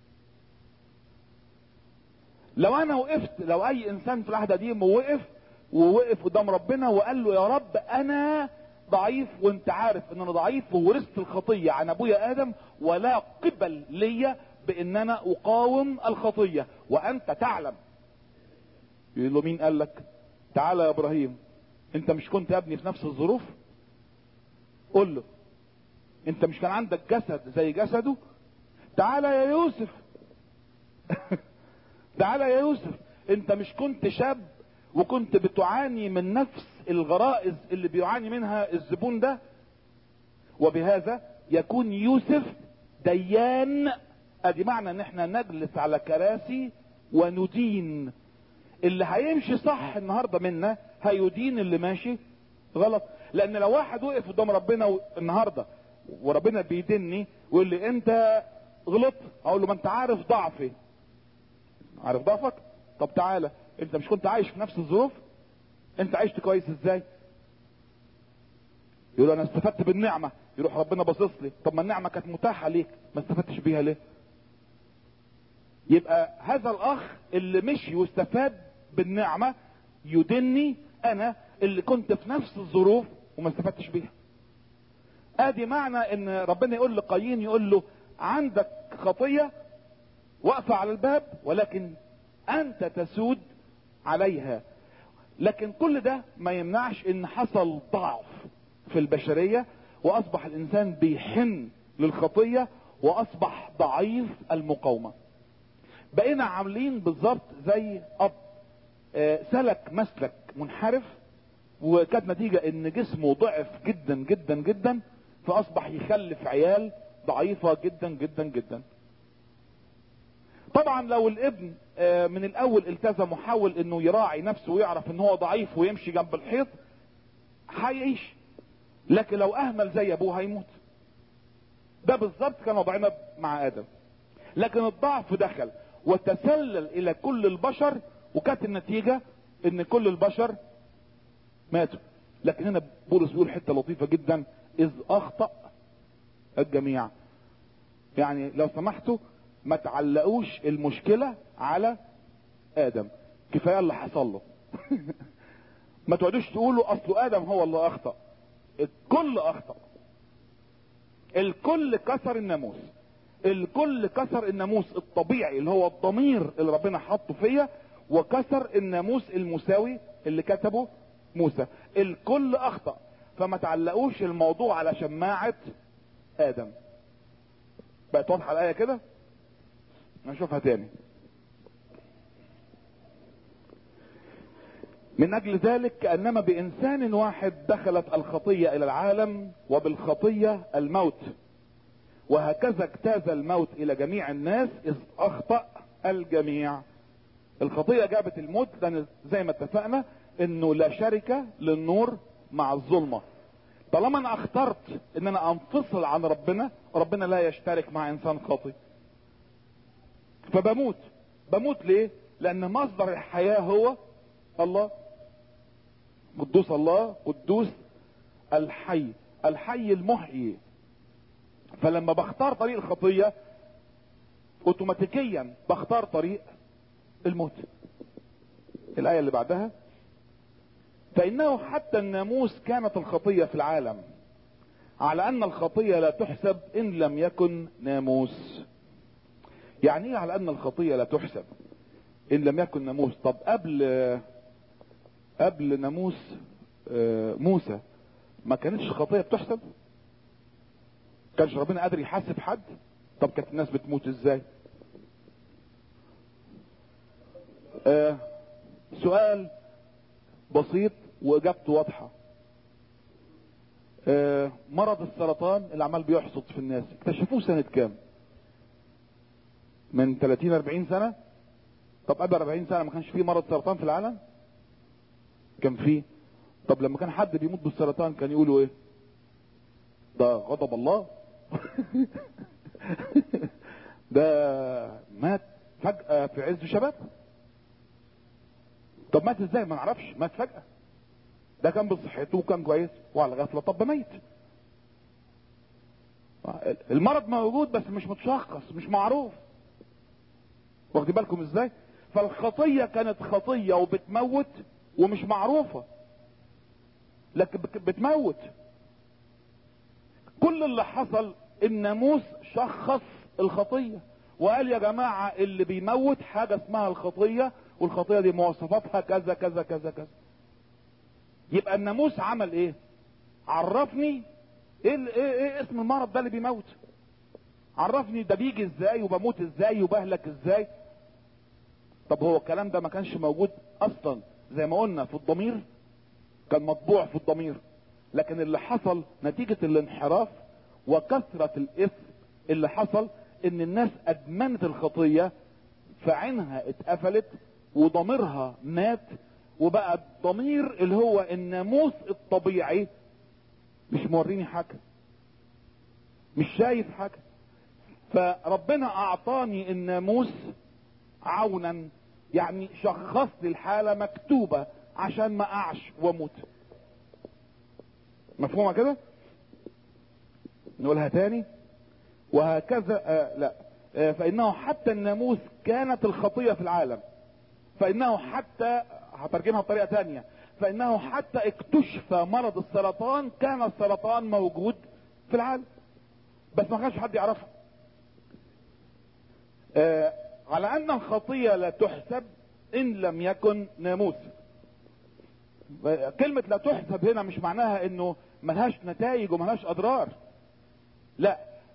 لو انا وقفت لو اي انسان في العهد القديم وقف ووقف قدام ربنا وقال له يا رب انا ضعيف وانت عارف ان انا ضعيف وورثت الخطيه عن ابويا ادم ولا قبل ليا بان انا اقاوم الخطيه وانت تعلم يقول له مين قال لك تعالى يا ابراهيم انت مش كنت يا ابني في نفس الظروف قول له انت مش كان عندك جسد زي جسده تعالى يا يوسف تعالى يا يوسف انت مش كنت شاب وكنت بتعاني من نفس الغرائز اللي بيعاني منها الزبون ده وبهذا يكون يوسف ديان ادي معنى ان احنا نجلس على كراسي وندين اللي هيمشي صح النهارده منا هيدين اللي ماشي غلط لان لو واحد وقف قدام ربنا النهارده وربنا بيدني ويقول لي انت غلطت اقول له ما انت عارف ضعفي عارف ضعفك طب تعالى انت مش كنت عايش في نفس الظروف انت عشت كويس ازاي يقول انا استفدت بالنعمه يروح ربنا باصص لي طب ما النعمه كانت متاحه ليك ما استفدتش بيها ليه يبقى هذا الاخ اللي مشي واستفاد بالنعمه يدني انا اللي كنت في نفس الظروف وما استفدتش بيها ادي معنى ان ربنا يقول لقايين يقول له عندك خطيه واقفه على الباب ولكن انت تسود عليها لكن كل ده ما يمنعش ان حصل ضعف في البشريه واصبح الانسان بيحن للخطيه واصبح ضعيف المقاومه بقينا عاملين بالظبط زي اب آه، سلك مسلك منحرف وكانت نتيجة ان جسمه ضعف جدا جدا جدا فاصبح يخلف عيال ضعيفة جدا جدا جدا طبعا لو الابن آه، من الاول التزم وحاول انه يراعي نفسه ويعرف ان هو ضعيف ويمشي جنب الحيط هيعيش لكن لو اهمل زي ابوه هيموت ده بالظبط كان وضعنا مع ادم لكن الضعف دخل وتسلل الى كل البشر وكانت النتيجة ان كل البشر ماتوا لكن هنا بولس بيقول حته لطيفه جدا اذ اخطا الجميع يعني لو سمحتوا ما تعلقوش المشكله على ادم كفايه اللي حصل له ما تقعدوش تقولوا اصل ادم هو اللي اخطا الكل اخطا الكل كسر الناموس الكل كسر الناموس الطبيعي اللي هو الضمير اللي ربنا حطه فيا وكسر الناموس المساوي اللي كتبه موسى الكل اخطا فما تعلقوش الموضوع على شماعة ادم بقت واضحة الاية كده نشوفها تاني من اجل ذلك كانما بانسان واحد دخلت الخطية الى العالم وبالخطية الموت وهكذا اجتاز الموت الى جميع الناس اذ اخطأ الجميع الخطية جابت الموت لان زي ما اتفقنا انه لا شركة للنور مع الظلمة طالما انا اخترت ان انا انفصل عن ربنا ربنا لا يشترك مع انسان خاطئ فبموت بموت ليه لان مصدر الحياة هو الله قدوس الله قدوس الحي الحي المحيي فلما بختار طريق الخطية اوتوماتيكيا بختار طريق الموت الآية اللي بعدها فإنه حتى الناموس كانت الخطية في العالم على أن الخطية لا تحسب إن لم يكن ناموس يعني إيه على أن الخطية لا تحسب إن لم يكن ناموس طب قبل قبل ناموس موسى ما كانتش خطية بتحسب كانش ربنا قادر يحاسب حد طب كانت الناس بتموت ازاي آه سؤال بسيط واجابته واضحه آه مرض السرطان اللي عمال بيحصد في الناس اكتشفوه سنه كام من 30 40 سنه طب قبل 40 سنه ما كانش فيه مرض سرطان في العالم كان فيه طب لما كان حد بيموت بالسرطان كان يقولوا ايه ده غضب الله ده مات فجأة في عز شباب طب مات ازاي ما نعرفش مات فجأة ده كان بصحته وكان كويس وعلى غفلة طب ميت المرض موجود بس مش متشخص مش معروف واخدين بالكم ازاي فالخطية كانت خطية وبتموت ومش معروفة لكن بت- بتموت كل اللي حصل الناموس شخص الخطية وقال يا جماعة اللي بيموت حاجة اسمها الخطية والخطية دي مواصفاتها كذا كذا كذا كذا يبقى الناموس عمل ايه عرفني ايه, ال- ايه, ايه اسم المرض ده اللي بيموت عرفني ده بيجي ازاي وبموت ازاي وبهلك ازاي طب هو الكلام ده ما كانش موجود اصلا زي ما قلنا في الضمير كان مطبوع في الضمير لكن اللي حصل نتيجة الانحراف وكثرة الاثم اللي حصل ان الناس ادمنت الخطية فعينها اتقفلت وضميرها مات وبقى الضمير اللي هو الناموس الطبيعي مش موريني حاجة مش شايف حاجة فربنا اعطاني الناموس عونا يعني شخص لي الحالة مكتوبة عشان ما اقعش واموت مفهومة كده نقولها تاني وهكذا آه لا آه فانه حتى الناموس كانت الخطية في العالم فانه حتى هترجمها بطريقة تانية فانه حتى اكتشف مرض السرطان كان السرطان موجود في العالم بس ما كانش حد يعرفه آه على ان الخطية لا تحسب ان لم يكن ناموس كلمة لا تحسب هنا مش معناها انه ملهاش نتائج وملهاش اضرار لا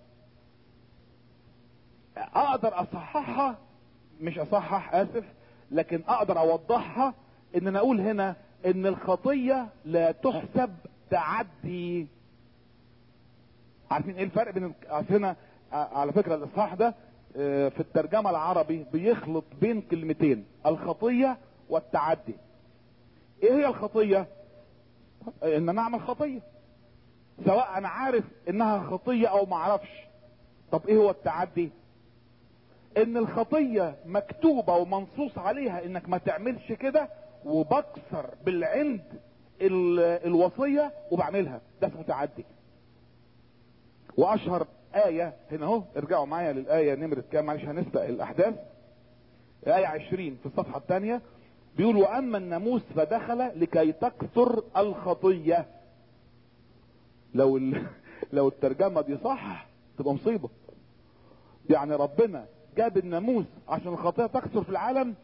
اقدر اصححها مش اصحح اسف لكن اقدر اوضحها ان انا اقول هنا ان الخطية لا تحسب تعدي عارفين ايه الفرق بين هنا على فكرة الاصحاح ده آه، في الترجمة العربي بيخلط بين كلمتين الخطية والتعدي ايه هي الخطية ان انا اعمل خطية سواء انا عارف انها خطية او ما اعرفش طب ايه هو التعدي ان الخطية مكتوبة ومنصوص عليها انك ما تعملش كده وبكسر بالعند ال- الوصية وبعملها ده اسمه تعدي واشهر آية هنا اهو ارجعوا معايا للآية نمرة كام معلش هنسبق الاحداث آية عشرين في الصفحة الثانية بيقول واما الناموس فدخل لكي تكثر الخطية لو ال... لو الترجمة دي صح تبقى مصيبة يعني ربنا جاب الناموس عشان الخطية تكثر في العالم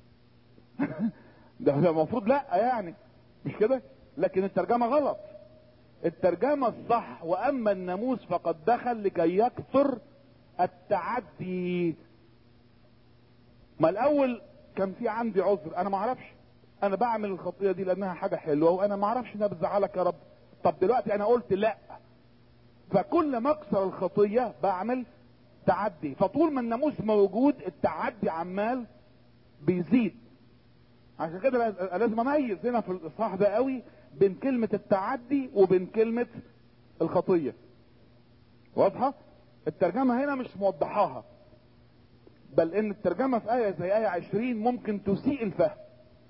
ده ده المفروض لا يعني مش كده لكن الترجمة غلط الترجمة الصح واما الناموس فقد دخل لكي يكثر التعدي ما الاول كان في عندي عذر انا ما اعرفش انا بعمل الخطيه دي لانها حاجه حلوه وانا ما اعرفش انها بتزعلك يا رب طب دلوقتي انا قلت لا فكل ما اكسر الخطيه بعمل تعدي فطول ما الناموس موجود التعدي عمال بيزيد عشان كده لاز- لازم اميز هنا في الاصحاح ده قوي بين كلمه التعدي وبين كلمه الخطيه واضحه الترجمه هنا مش موضحاها بل ان الترجمة في آية زي آية عشرين ممكن تسيء الفهم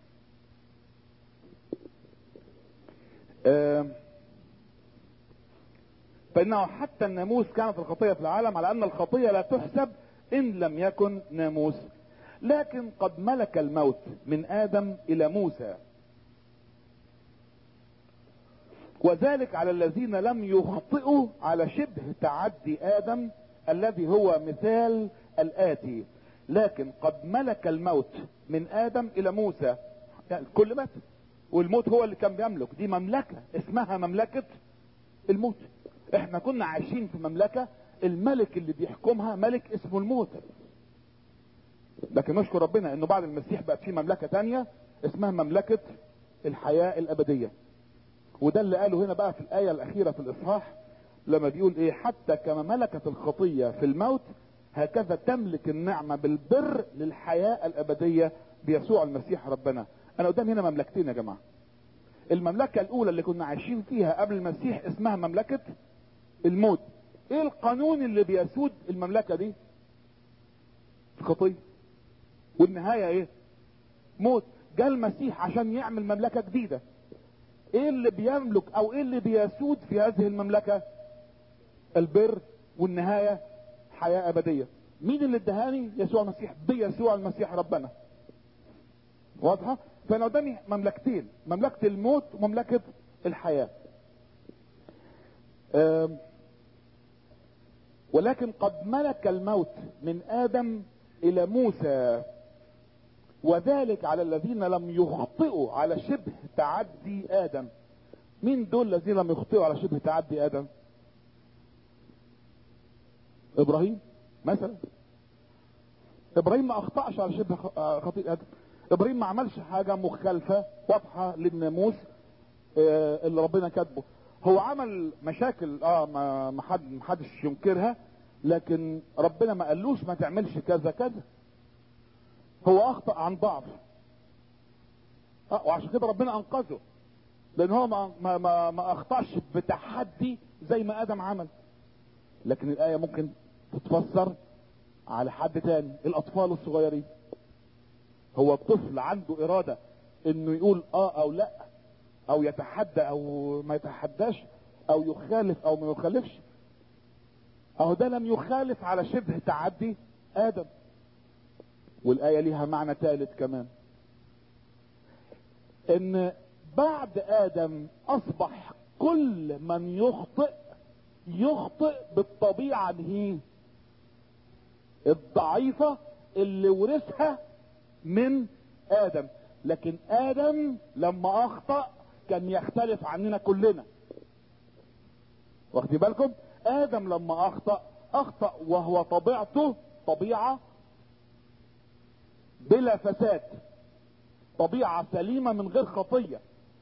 آم، فإنه حتى الناموس كانت الخطية في العالم على أن الخطية لا تحسب إن لم يكن ناموس لكن قد ملك الموت من آدم إلى موسى وذلك على الذين لم يخطئوا على شبه تعدي آدم الذي هو مثال الآتي لكن قد ملك الموت من آدم إلى موسى يعني الكل مات والموت هو اللي كان بيملك دي مملكة اسمها مملكة الموت احنا كنا عايشين في مملكة الملك اللي بيحكمها ملك اسمه الموت لكن نشكر ربنا انه بعد المسيح بقت في مملكة تانية اسمها مملكة الحياة الابدية وده اللي قاله هنا بقى في الآية الأخيرة في الإصحاح لما بيقول إيه حتى كما ملكت الخطية في الموت هكذا تملك النعمة بالبر للحياة الأبدية بيسوع المسيح ربنا أنا قدام هنا مملكتين يا جماعة المملكة الأولى اللي كنا عايشين فيها قبل المسيح اسمها مملكة الموت إيه القانون اللي بيسود المملكة دي الخطية والنهاية إيه موت جاء المسيح عشان يعمل مملكة جديدة ايه اللي بيملك او ايه اللي بيسود في هذه المملكة البر والنهايه حياه ابديه مين اللي ادهاني يسوع المسيح بيسوع المسيح ربنا واضحه فانا قدامي مملكتين مملكه الموت ومملكه الحياه أم، ولكن قد ملك الموت من ادم الى موسى وذلك على الذين لم يخطئوا على شبه تعدي ادم مين دول الذين لم يخطئوا على شبه تعدي ادم ابراهيم مثلا ابراهيم ما اخطاش على شبه خ- آه خطيئه ادم ابراهيم ما عملش حاجه مخالفه واضحه للناموس آه، اللي ربنا كاتبه هو عمل مشاكل اه ما ما حد ما حدش ينكرها لكن ربنا ما قالوش ما تعملش كذا كذا هو اخطا عن ضعف اه وعشان كده ربنا انقذه لان هو ما ما ما, ما اخطاش بتحدي زي ما ادم عمل لكن الايه ممكن تتفسر على حد تاني الاطفال الصغيرين هو الطفل عنده اراده انه يقول اه او لا او يتحدى او ما يتحداش او يخالف او ما يخالفش اهو ده لم يخالف على شبه تعدي ادم والايه ليها معنى ثالث كمان ان بعد ادم اصبح كل من يخطئ يخطئ بالطبيعه هي الضعيفه اللي ورثها من ادم لكن ادم لما اخطا كان يختلف عننا كلنا واخدين بالكم ادم لما اخطا اخطا وهو طبيعته طبيعه بلا فساد طبيعه سليمه من غير خطيه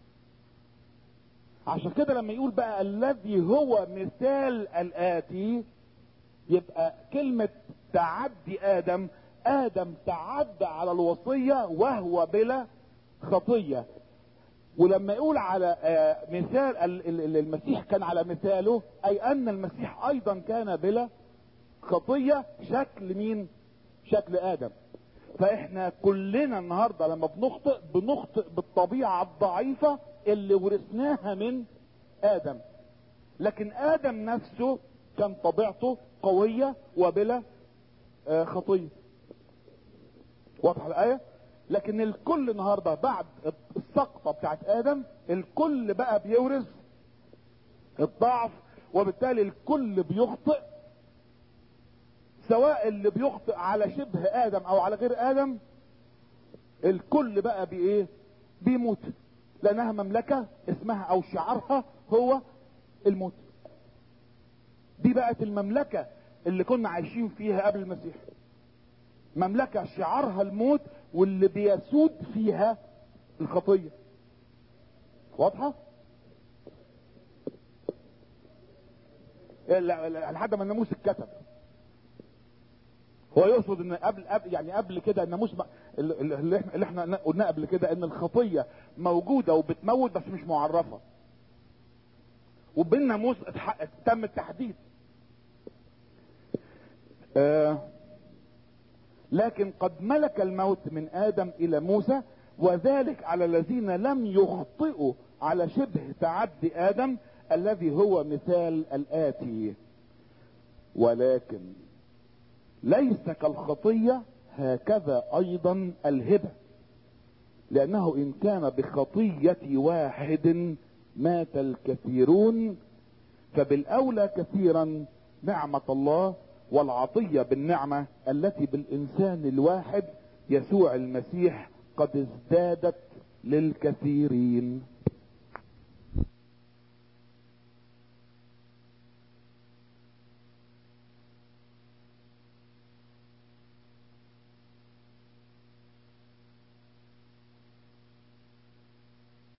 عشان كده لما يقول بقى الذي هو مثال الاتي يبقى كلمه تعدي ادم ادم تعدى على الوصيه وهو بلا خطيه ولما يقول على آه، مثال ال- ال- ال- المسيح كان على مثاله اي ان المسيح ايضا كان بلا خطيه شكل مين شكل ادم فاحنا كلنا النهارده لما بنخطئ بنخطئ بالطبيعه الضعيفه اللي ورثناها من ادم لكن ادم نفسه كان طبيعته قويه وبلا آه، خطيه واضحه الايه لكن الكل النهارده بعد السقطه بتاعت ادم الكل بقى بيورث الضعف وبالتالي الكل بيخطئ سواء اللي بيخطئ على شبه ادم او على غير ادم الكل بقى بايه بيموت لانها مملكه اسمها او شعارها هو الموت دي بقت المملكه اللي كنا عايشين فيها قبل المسيح مملكه شعارها الموت واللي بيسود فيها الخطيه واضحه لا- لا- لحد ما الناموس اتكتب هو يقصد ان قبل, قبل يعني قبل كده الناموس ما- اللي اللي احنا اللي احنا قلناه قبل كده ان الخطيه موجوده وبتموت بس مش معرفه وبالناموس اتح- تم التحديد آه لكن قد ملك الموت من ادم الى موسى وذلك على الذين لم يخطئوا على شبه تعدي ادم الذي هو مثال الاتي ولكن ليس كالخطيه هكذا ايضا الهبه لانه ان كان بخطيه واحد مات الكثيرون فبالاولى كثيرا نعمه الله والعطيه بالنعمه التي بالانسان الواحد يسوع المسيح قد ازدادت للكثيرين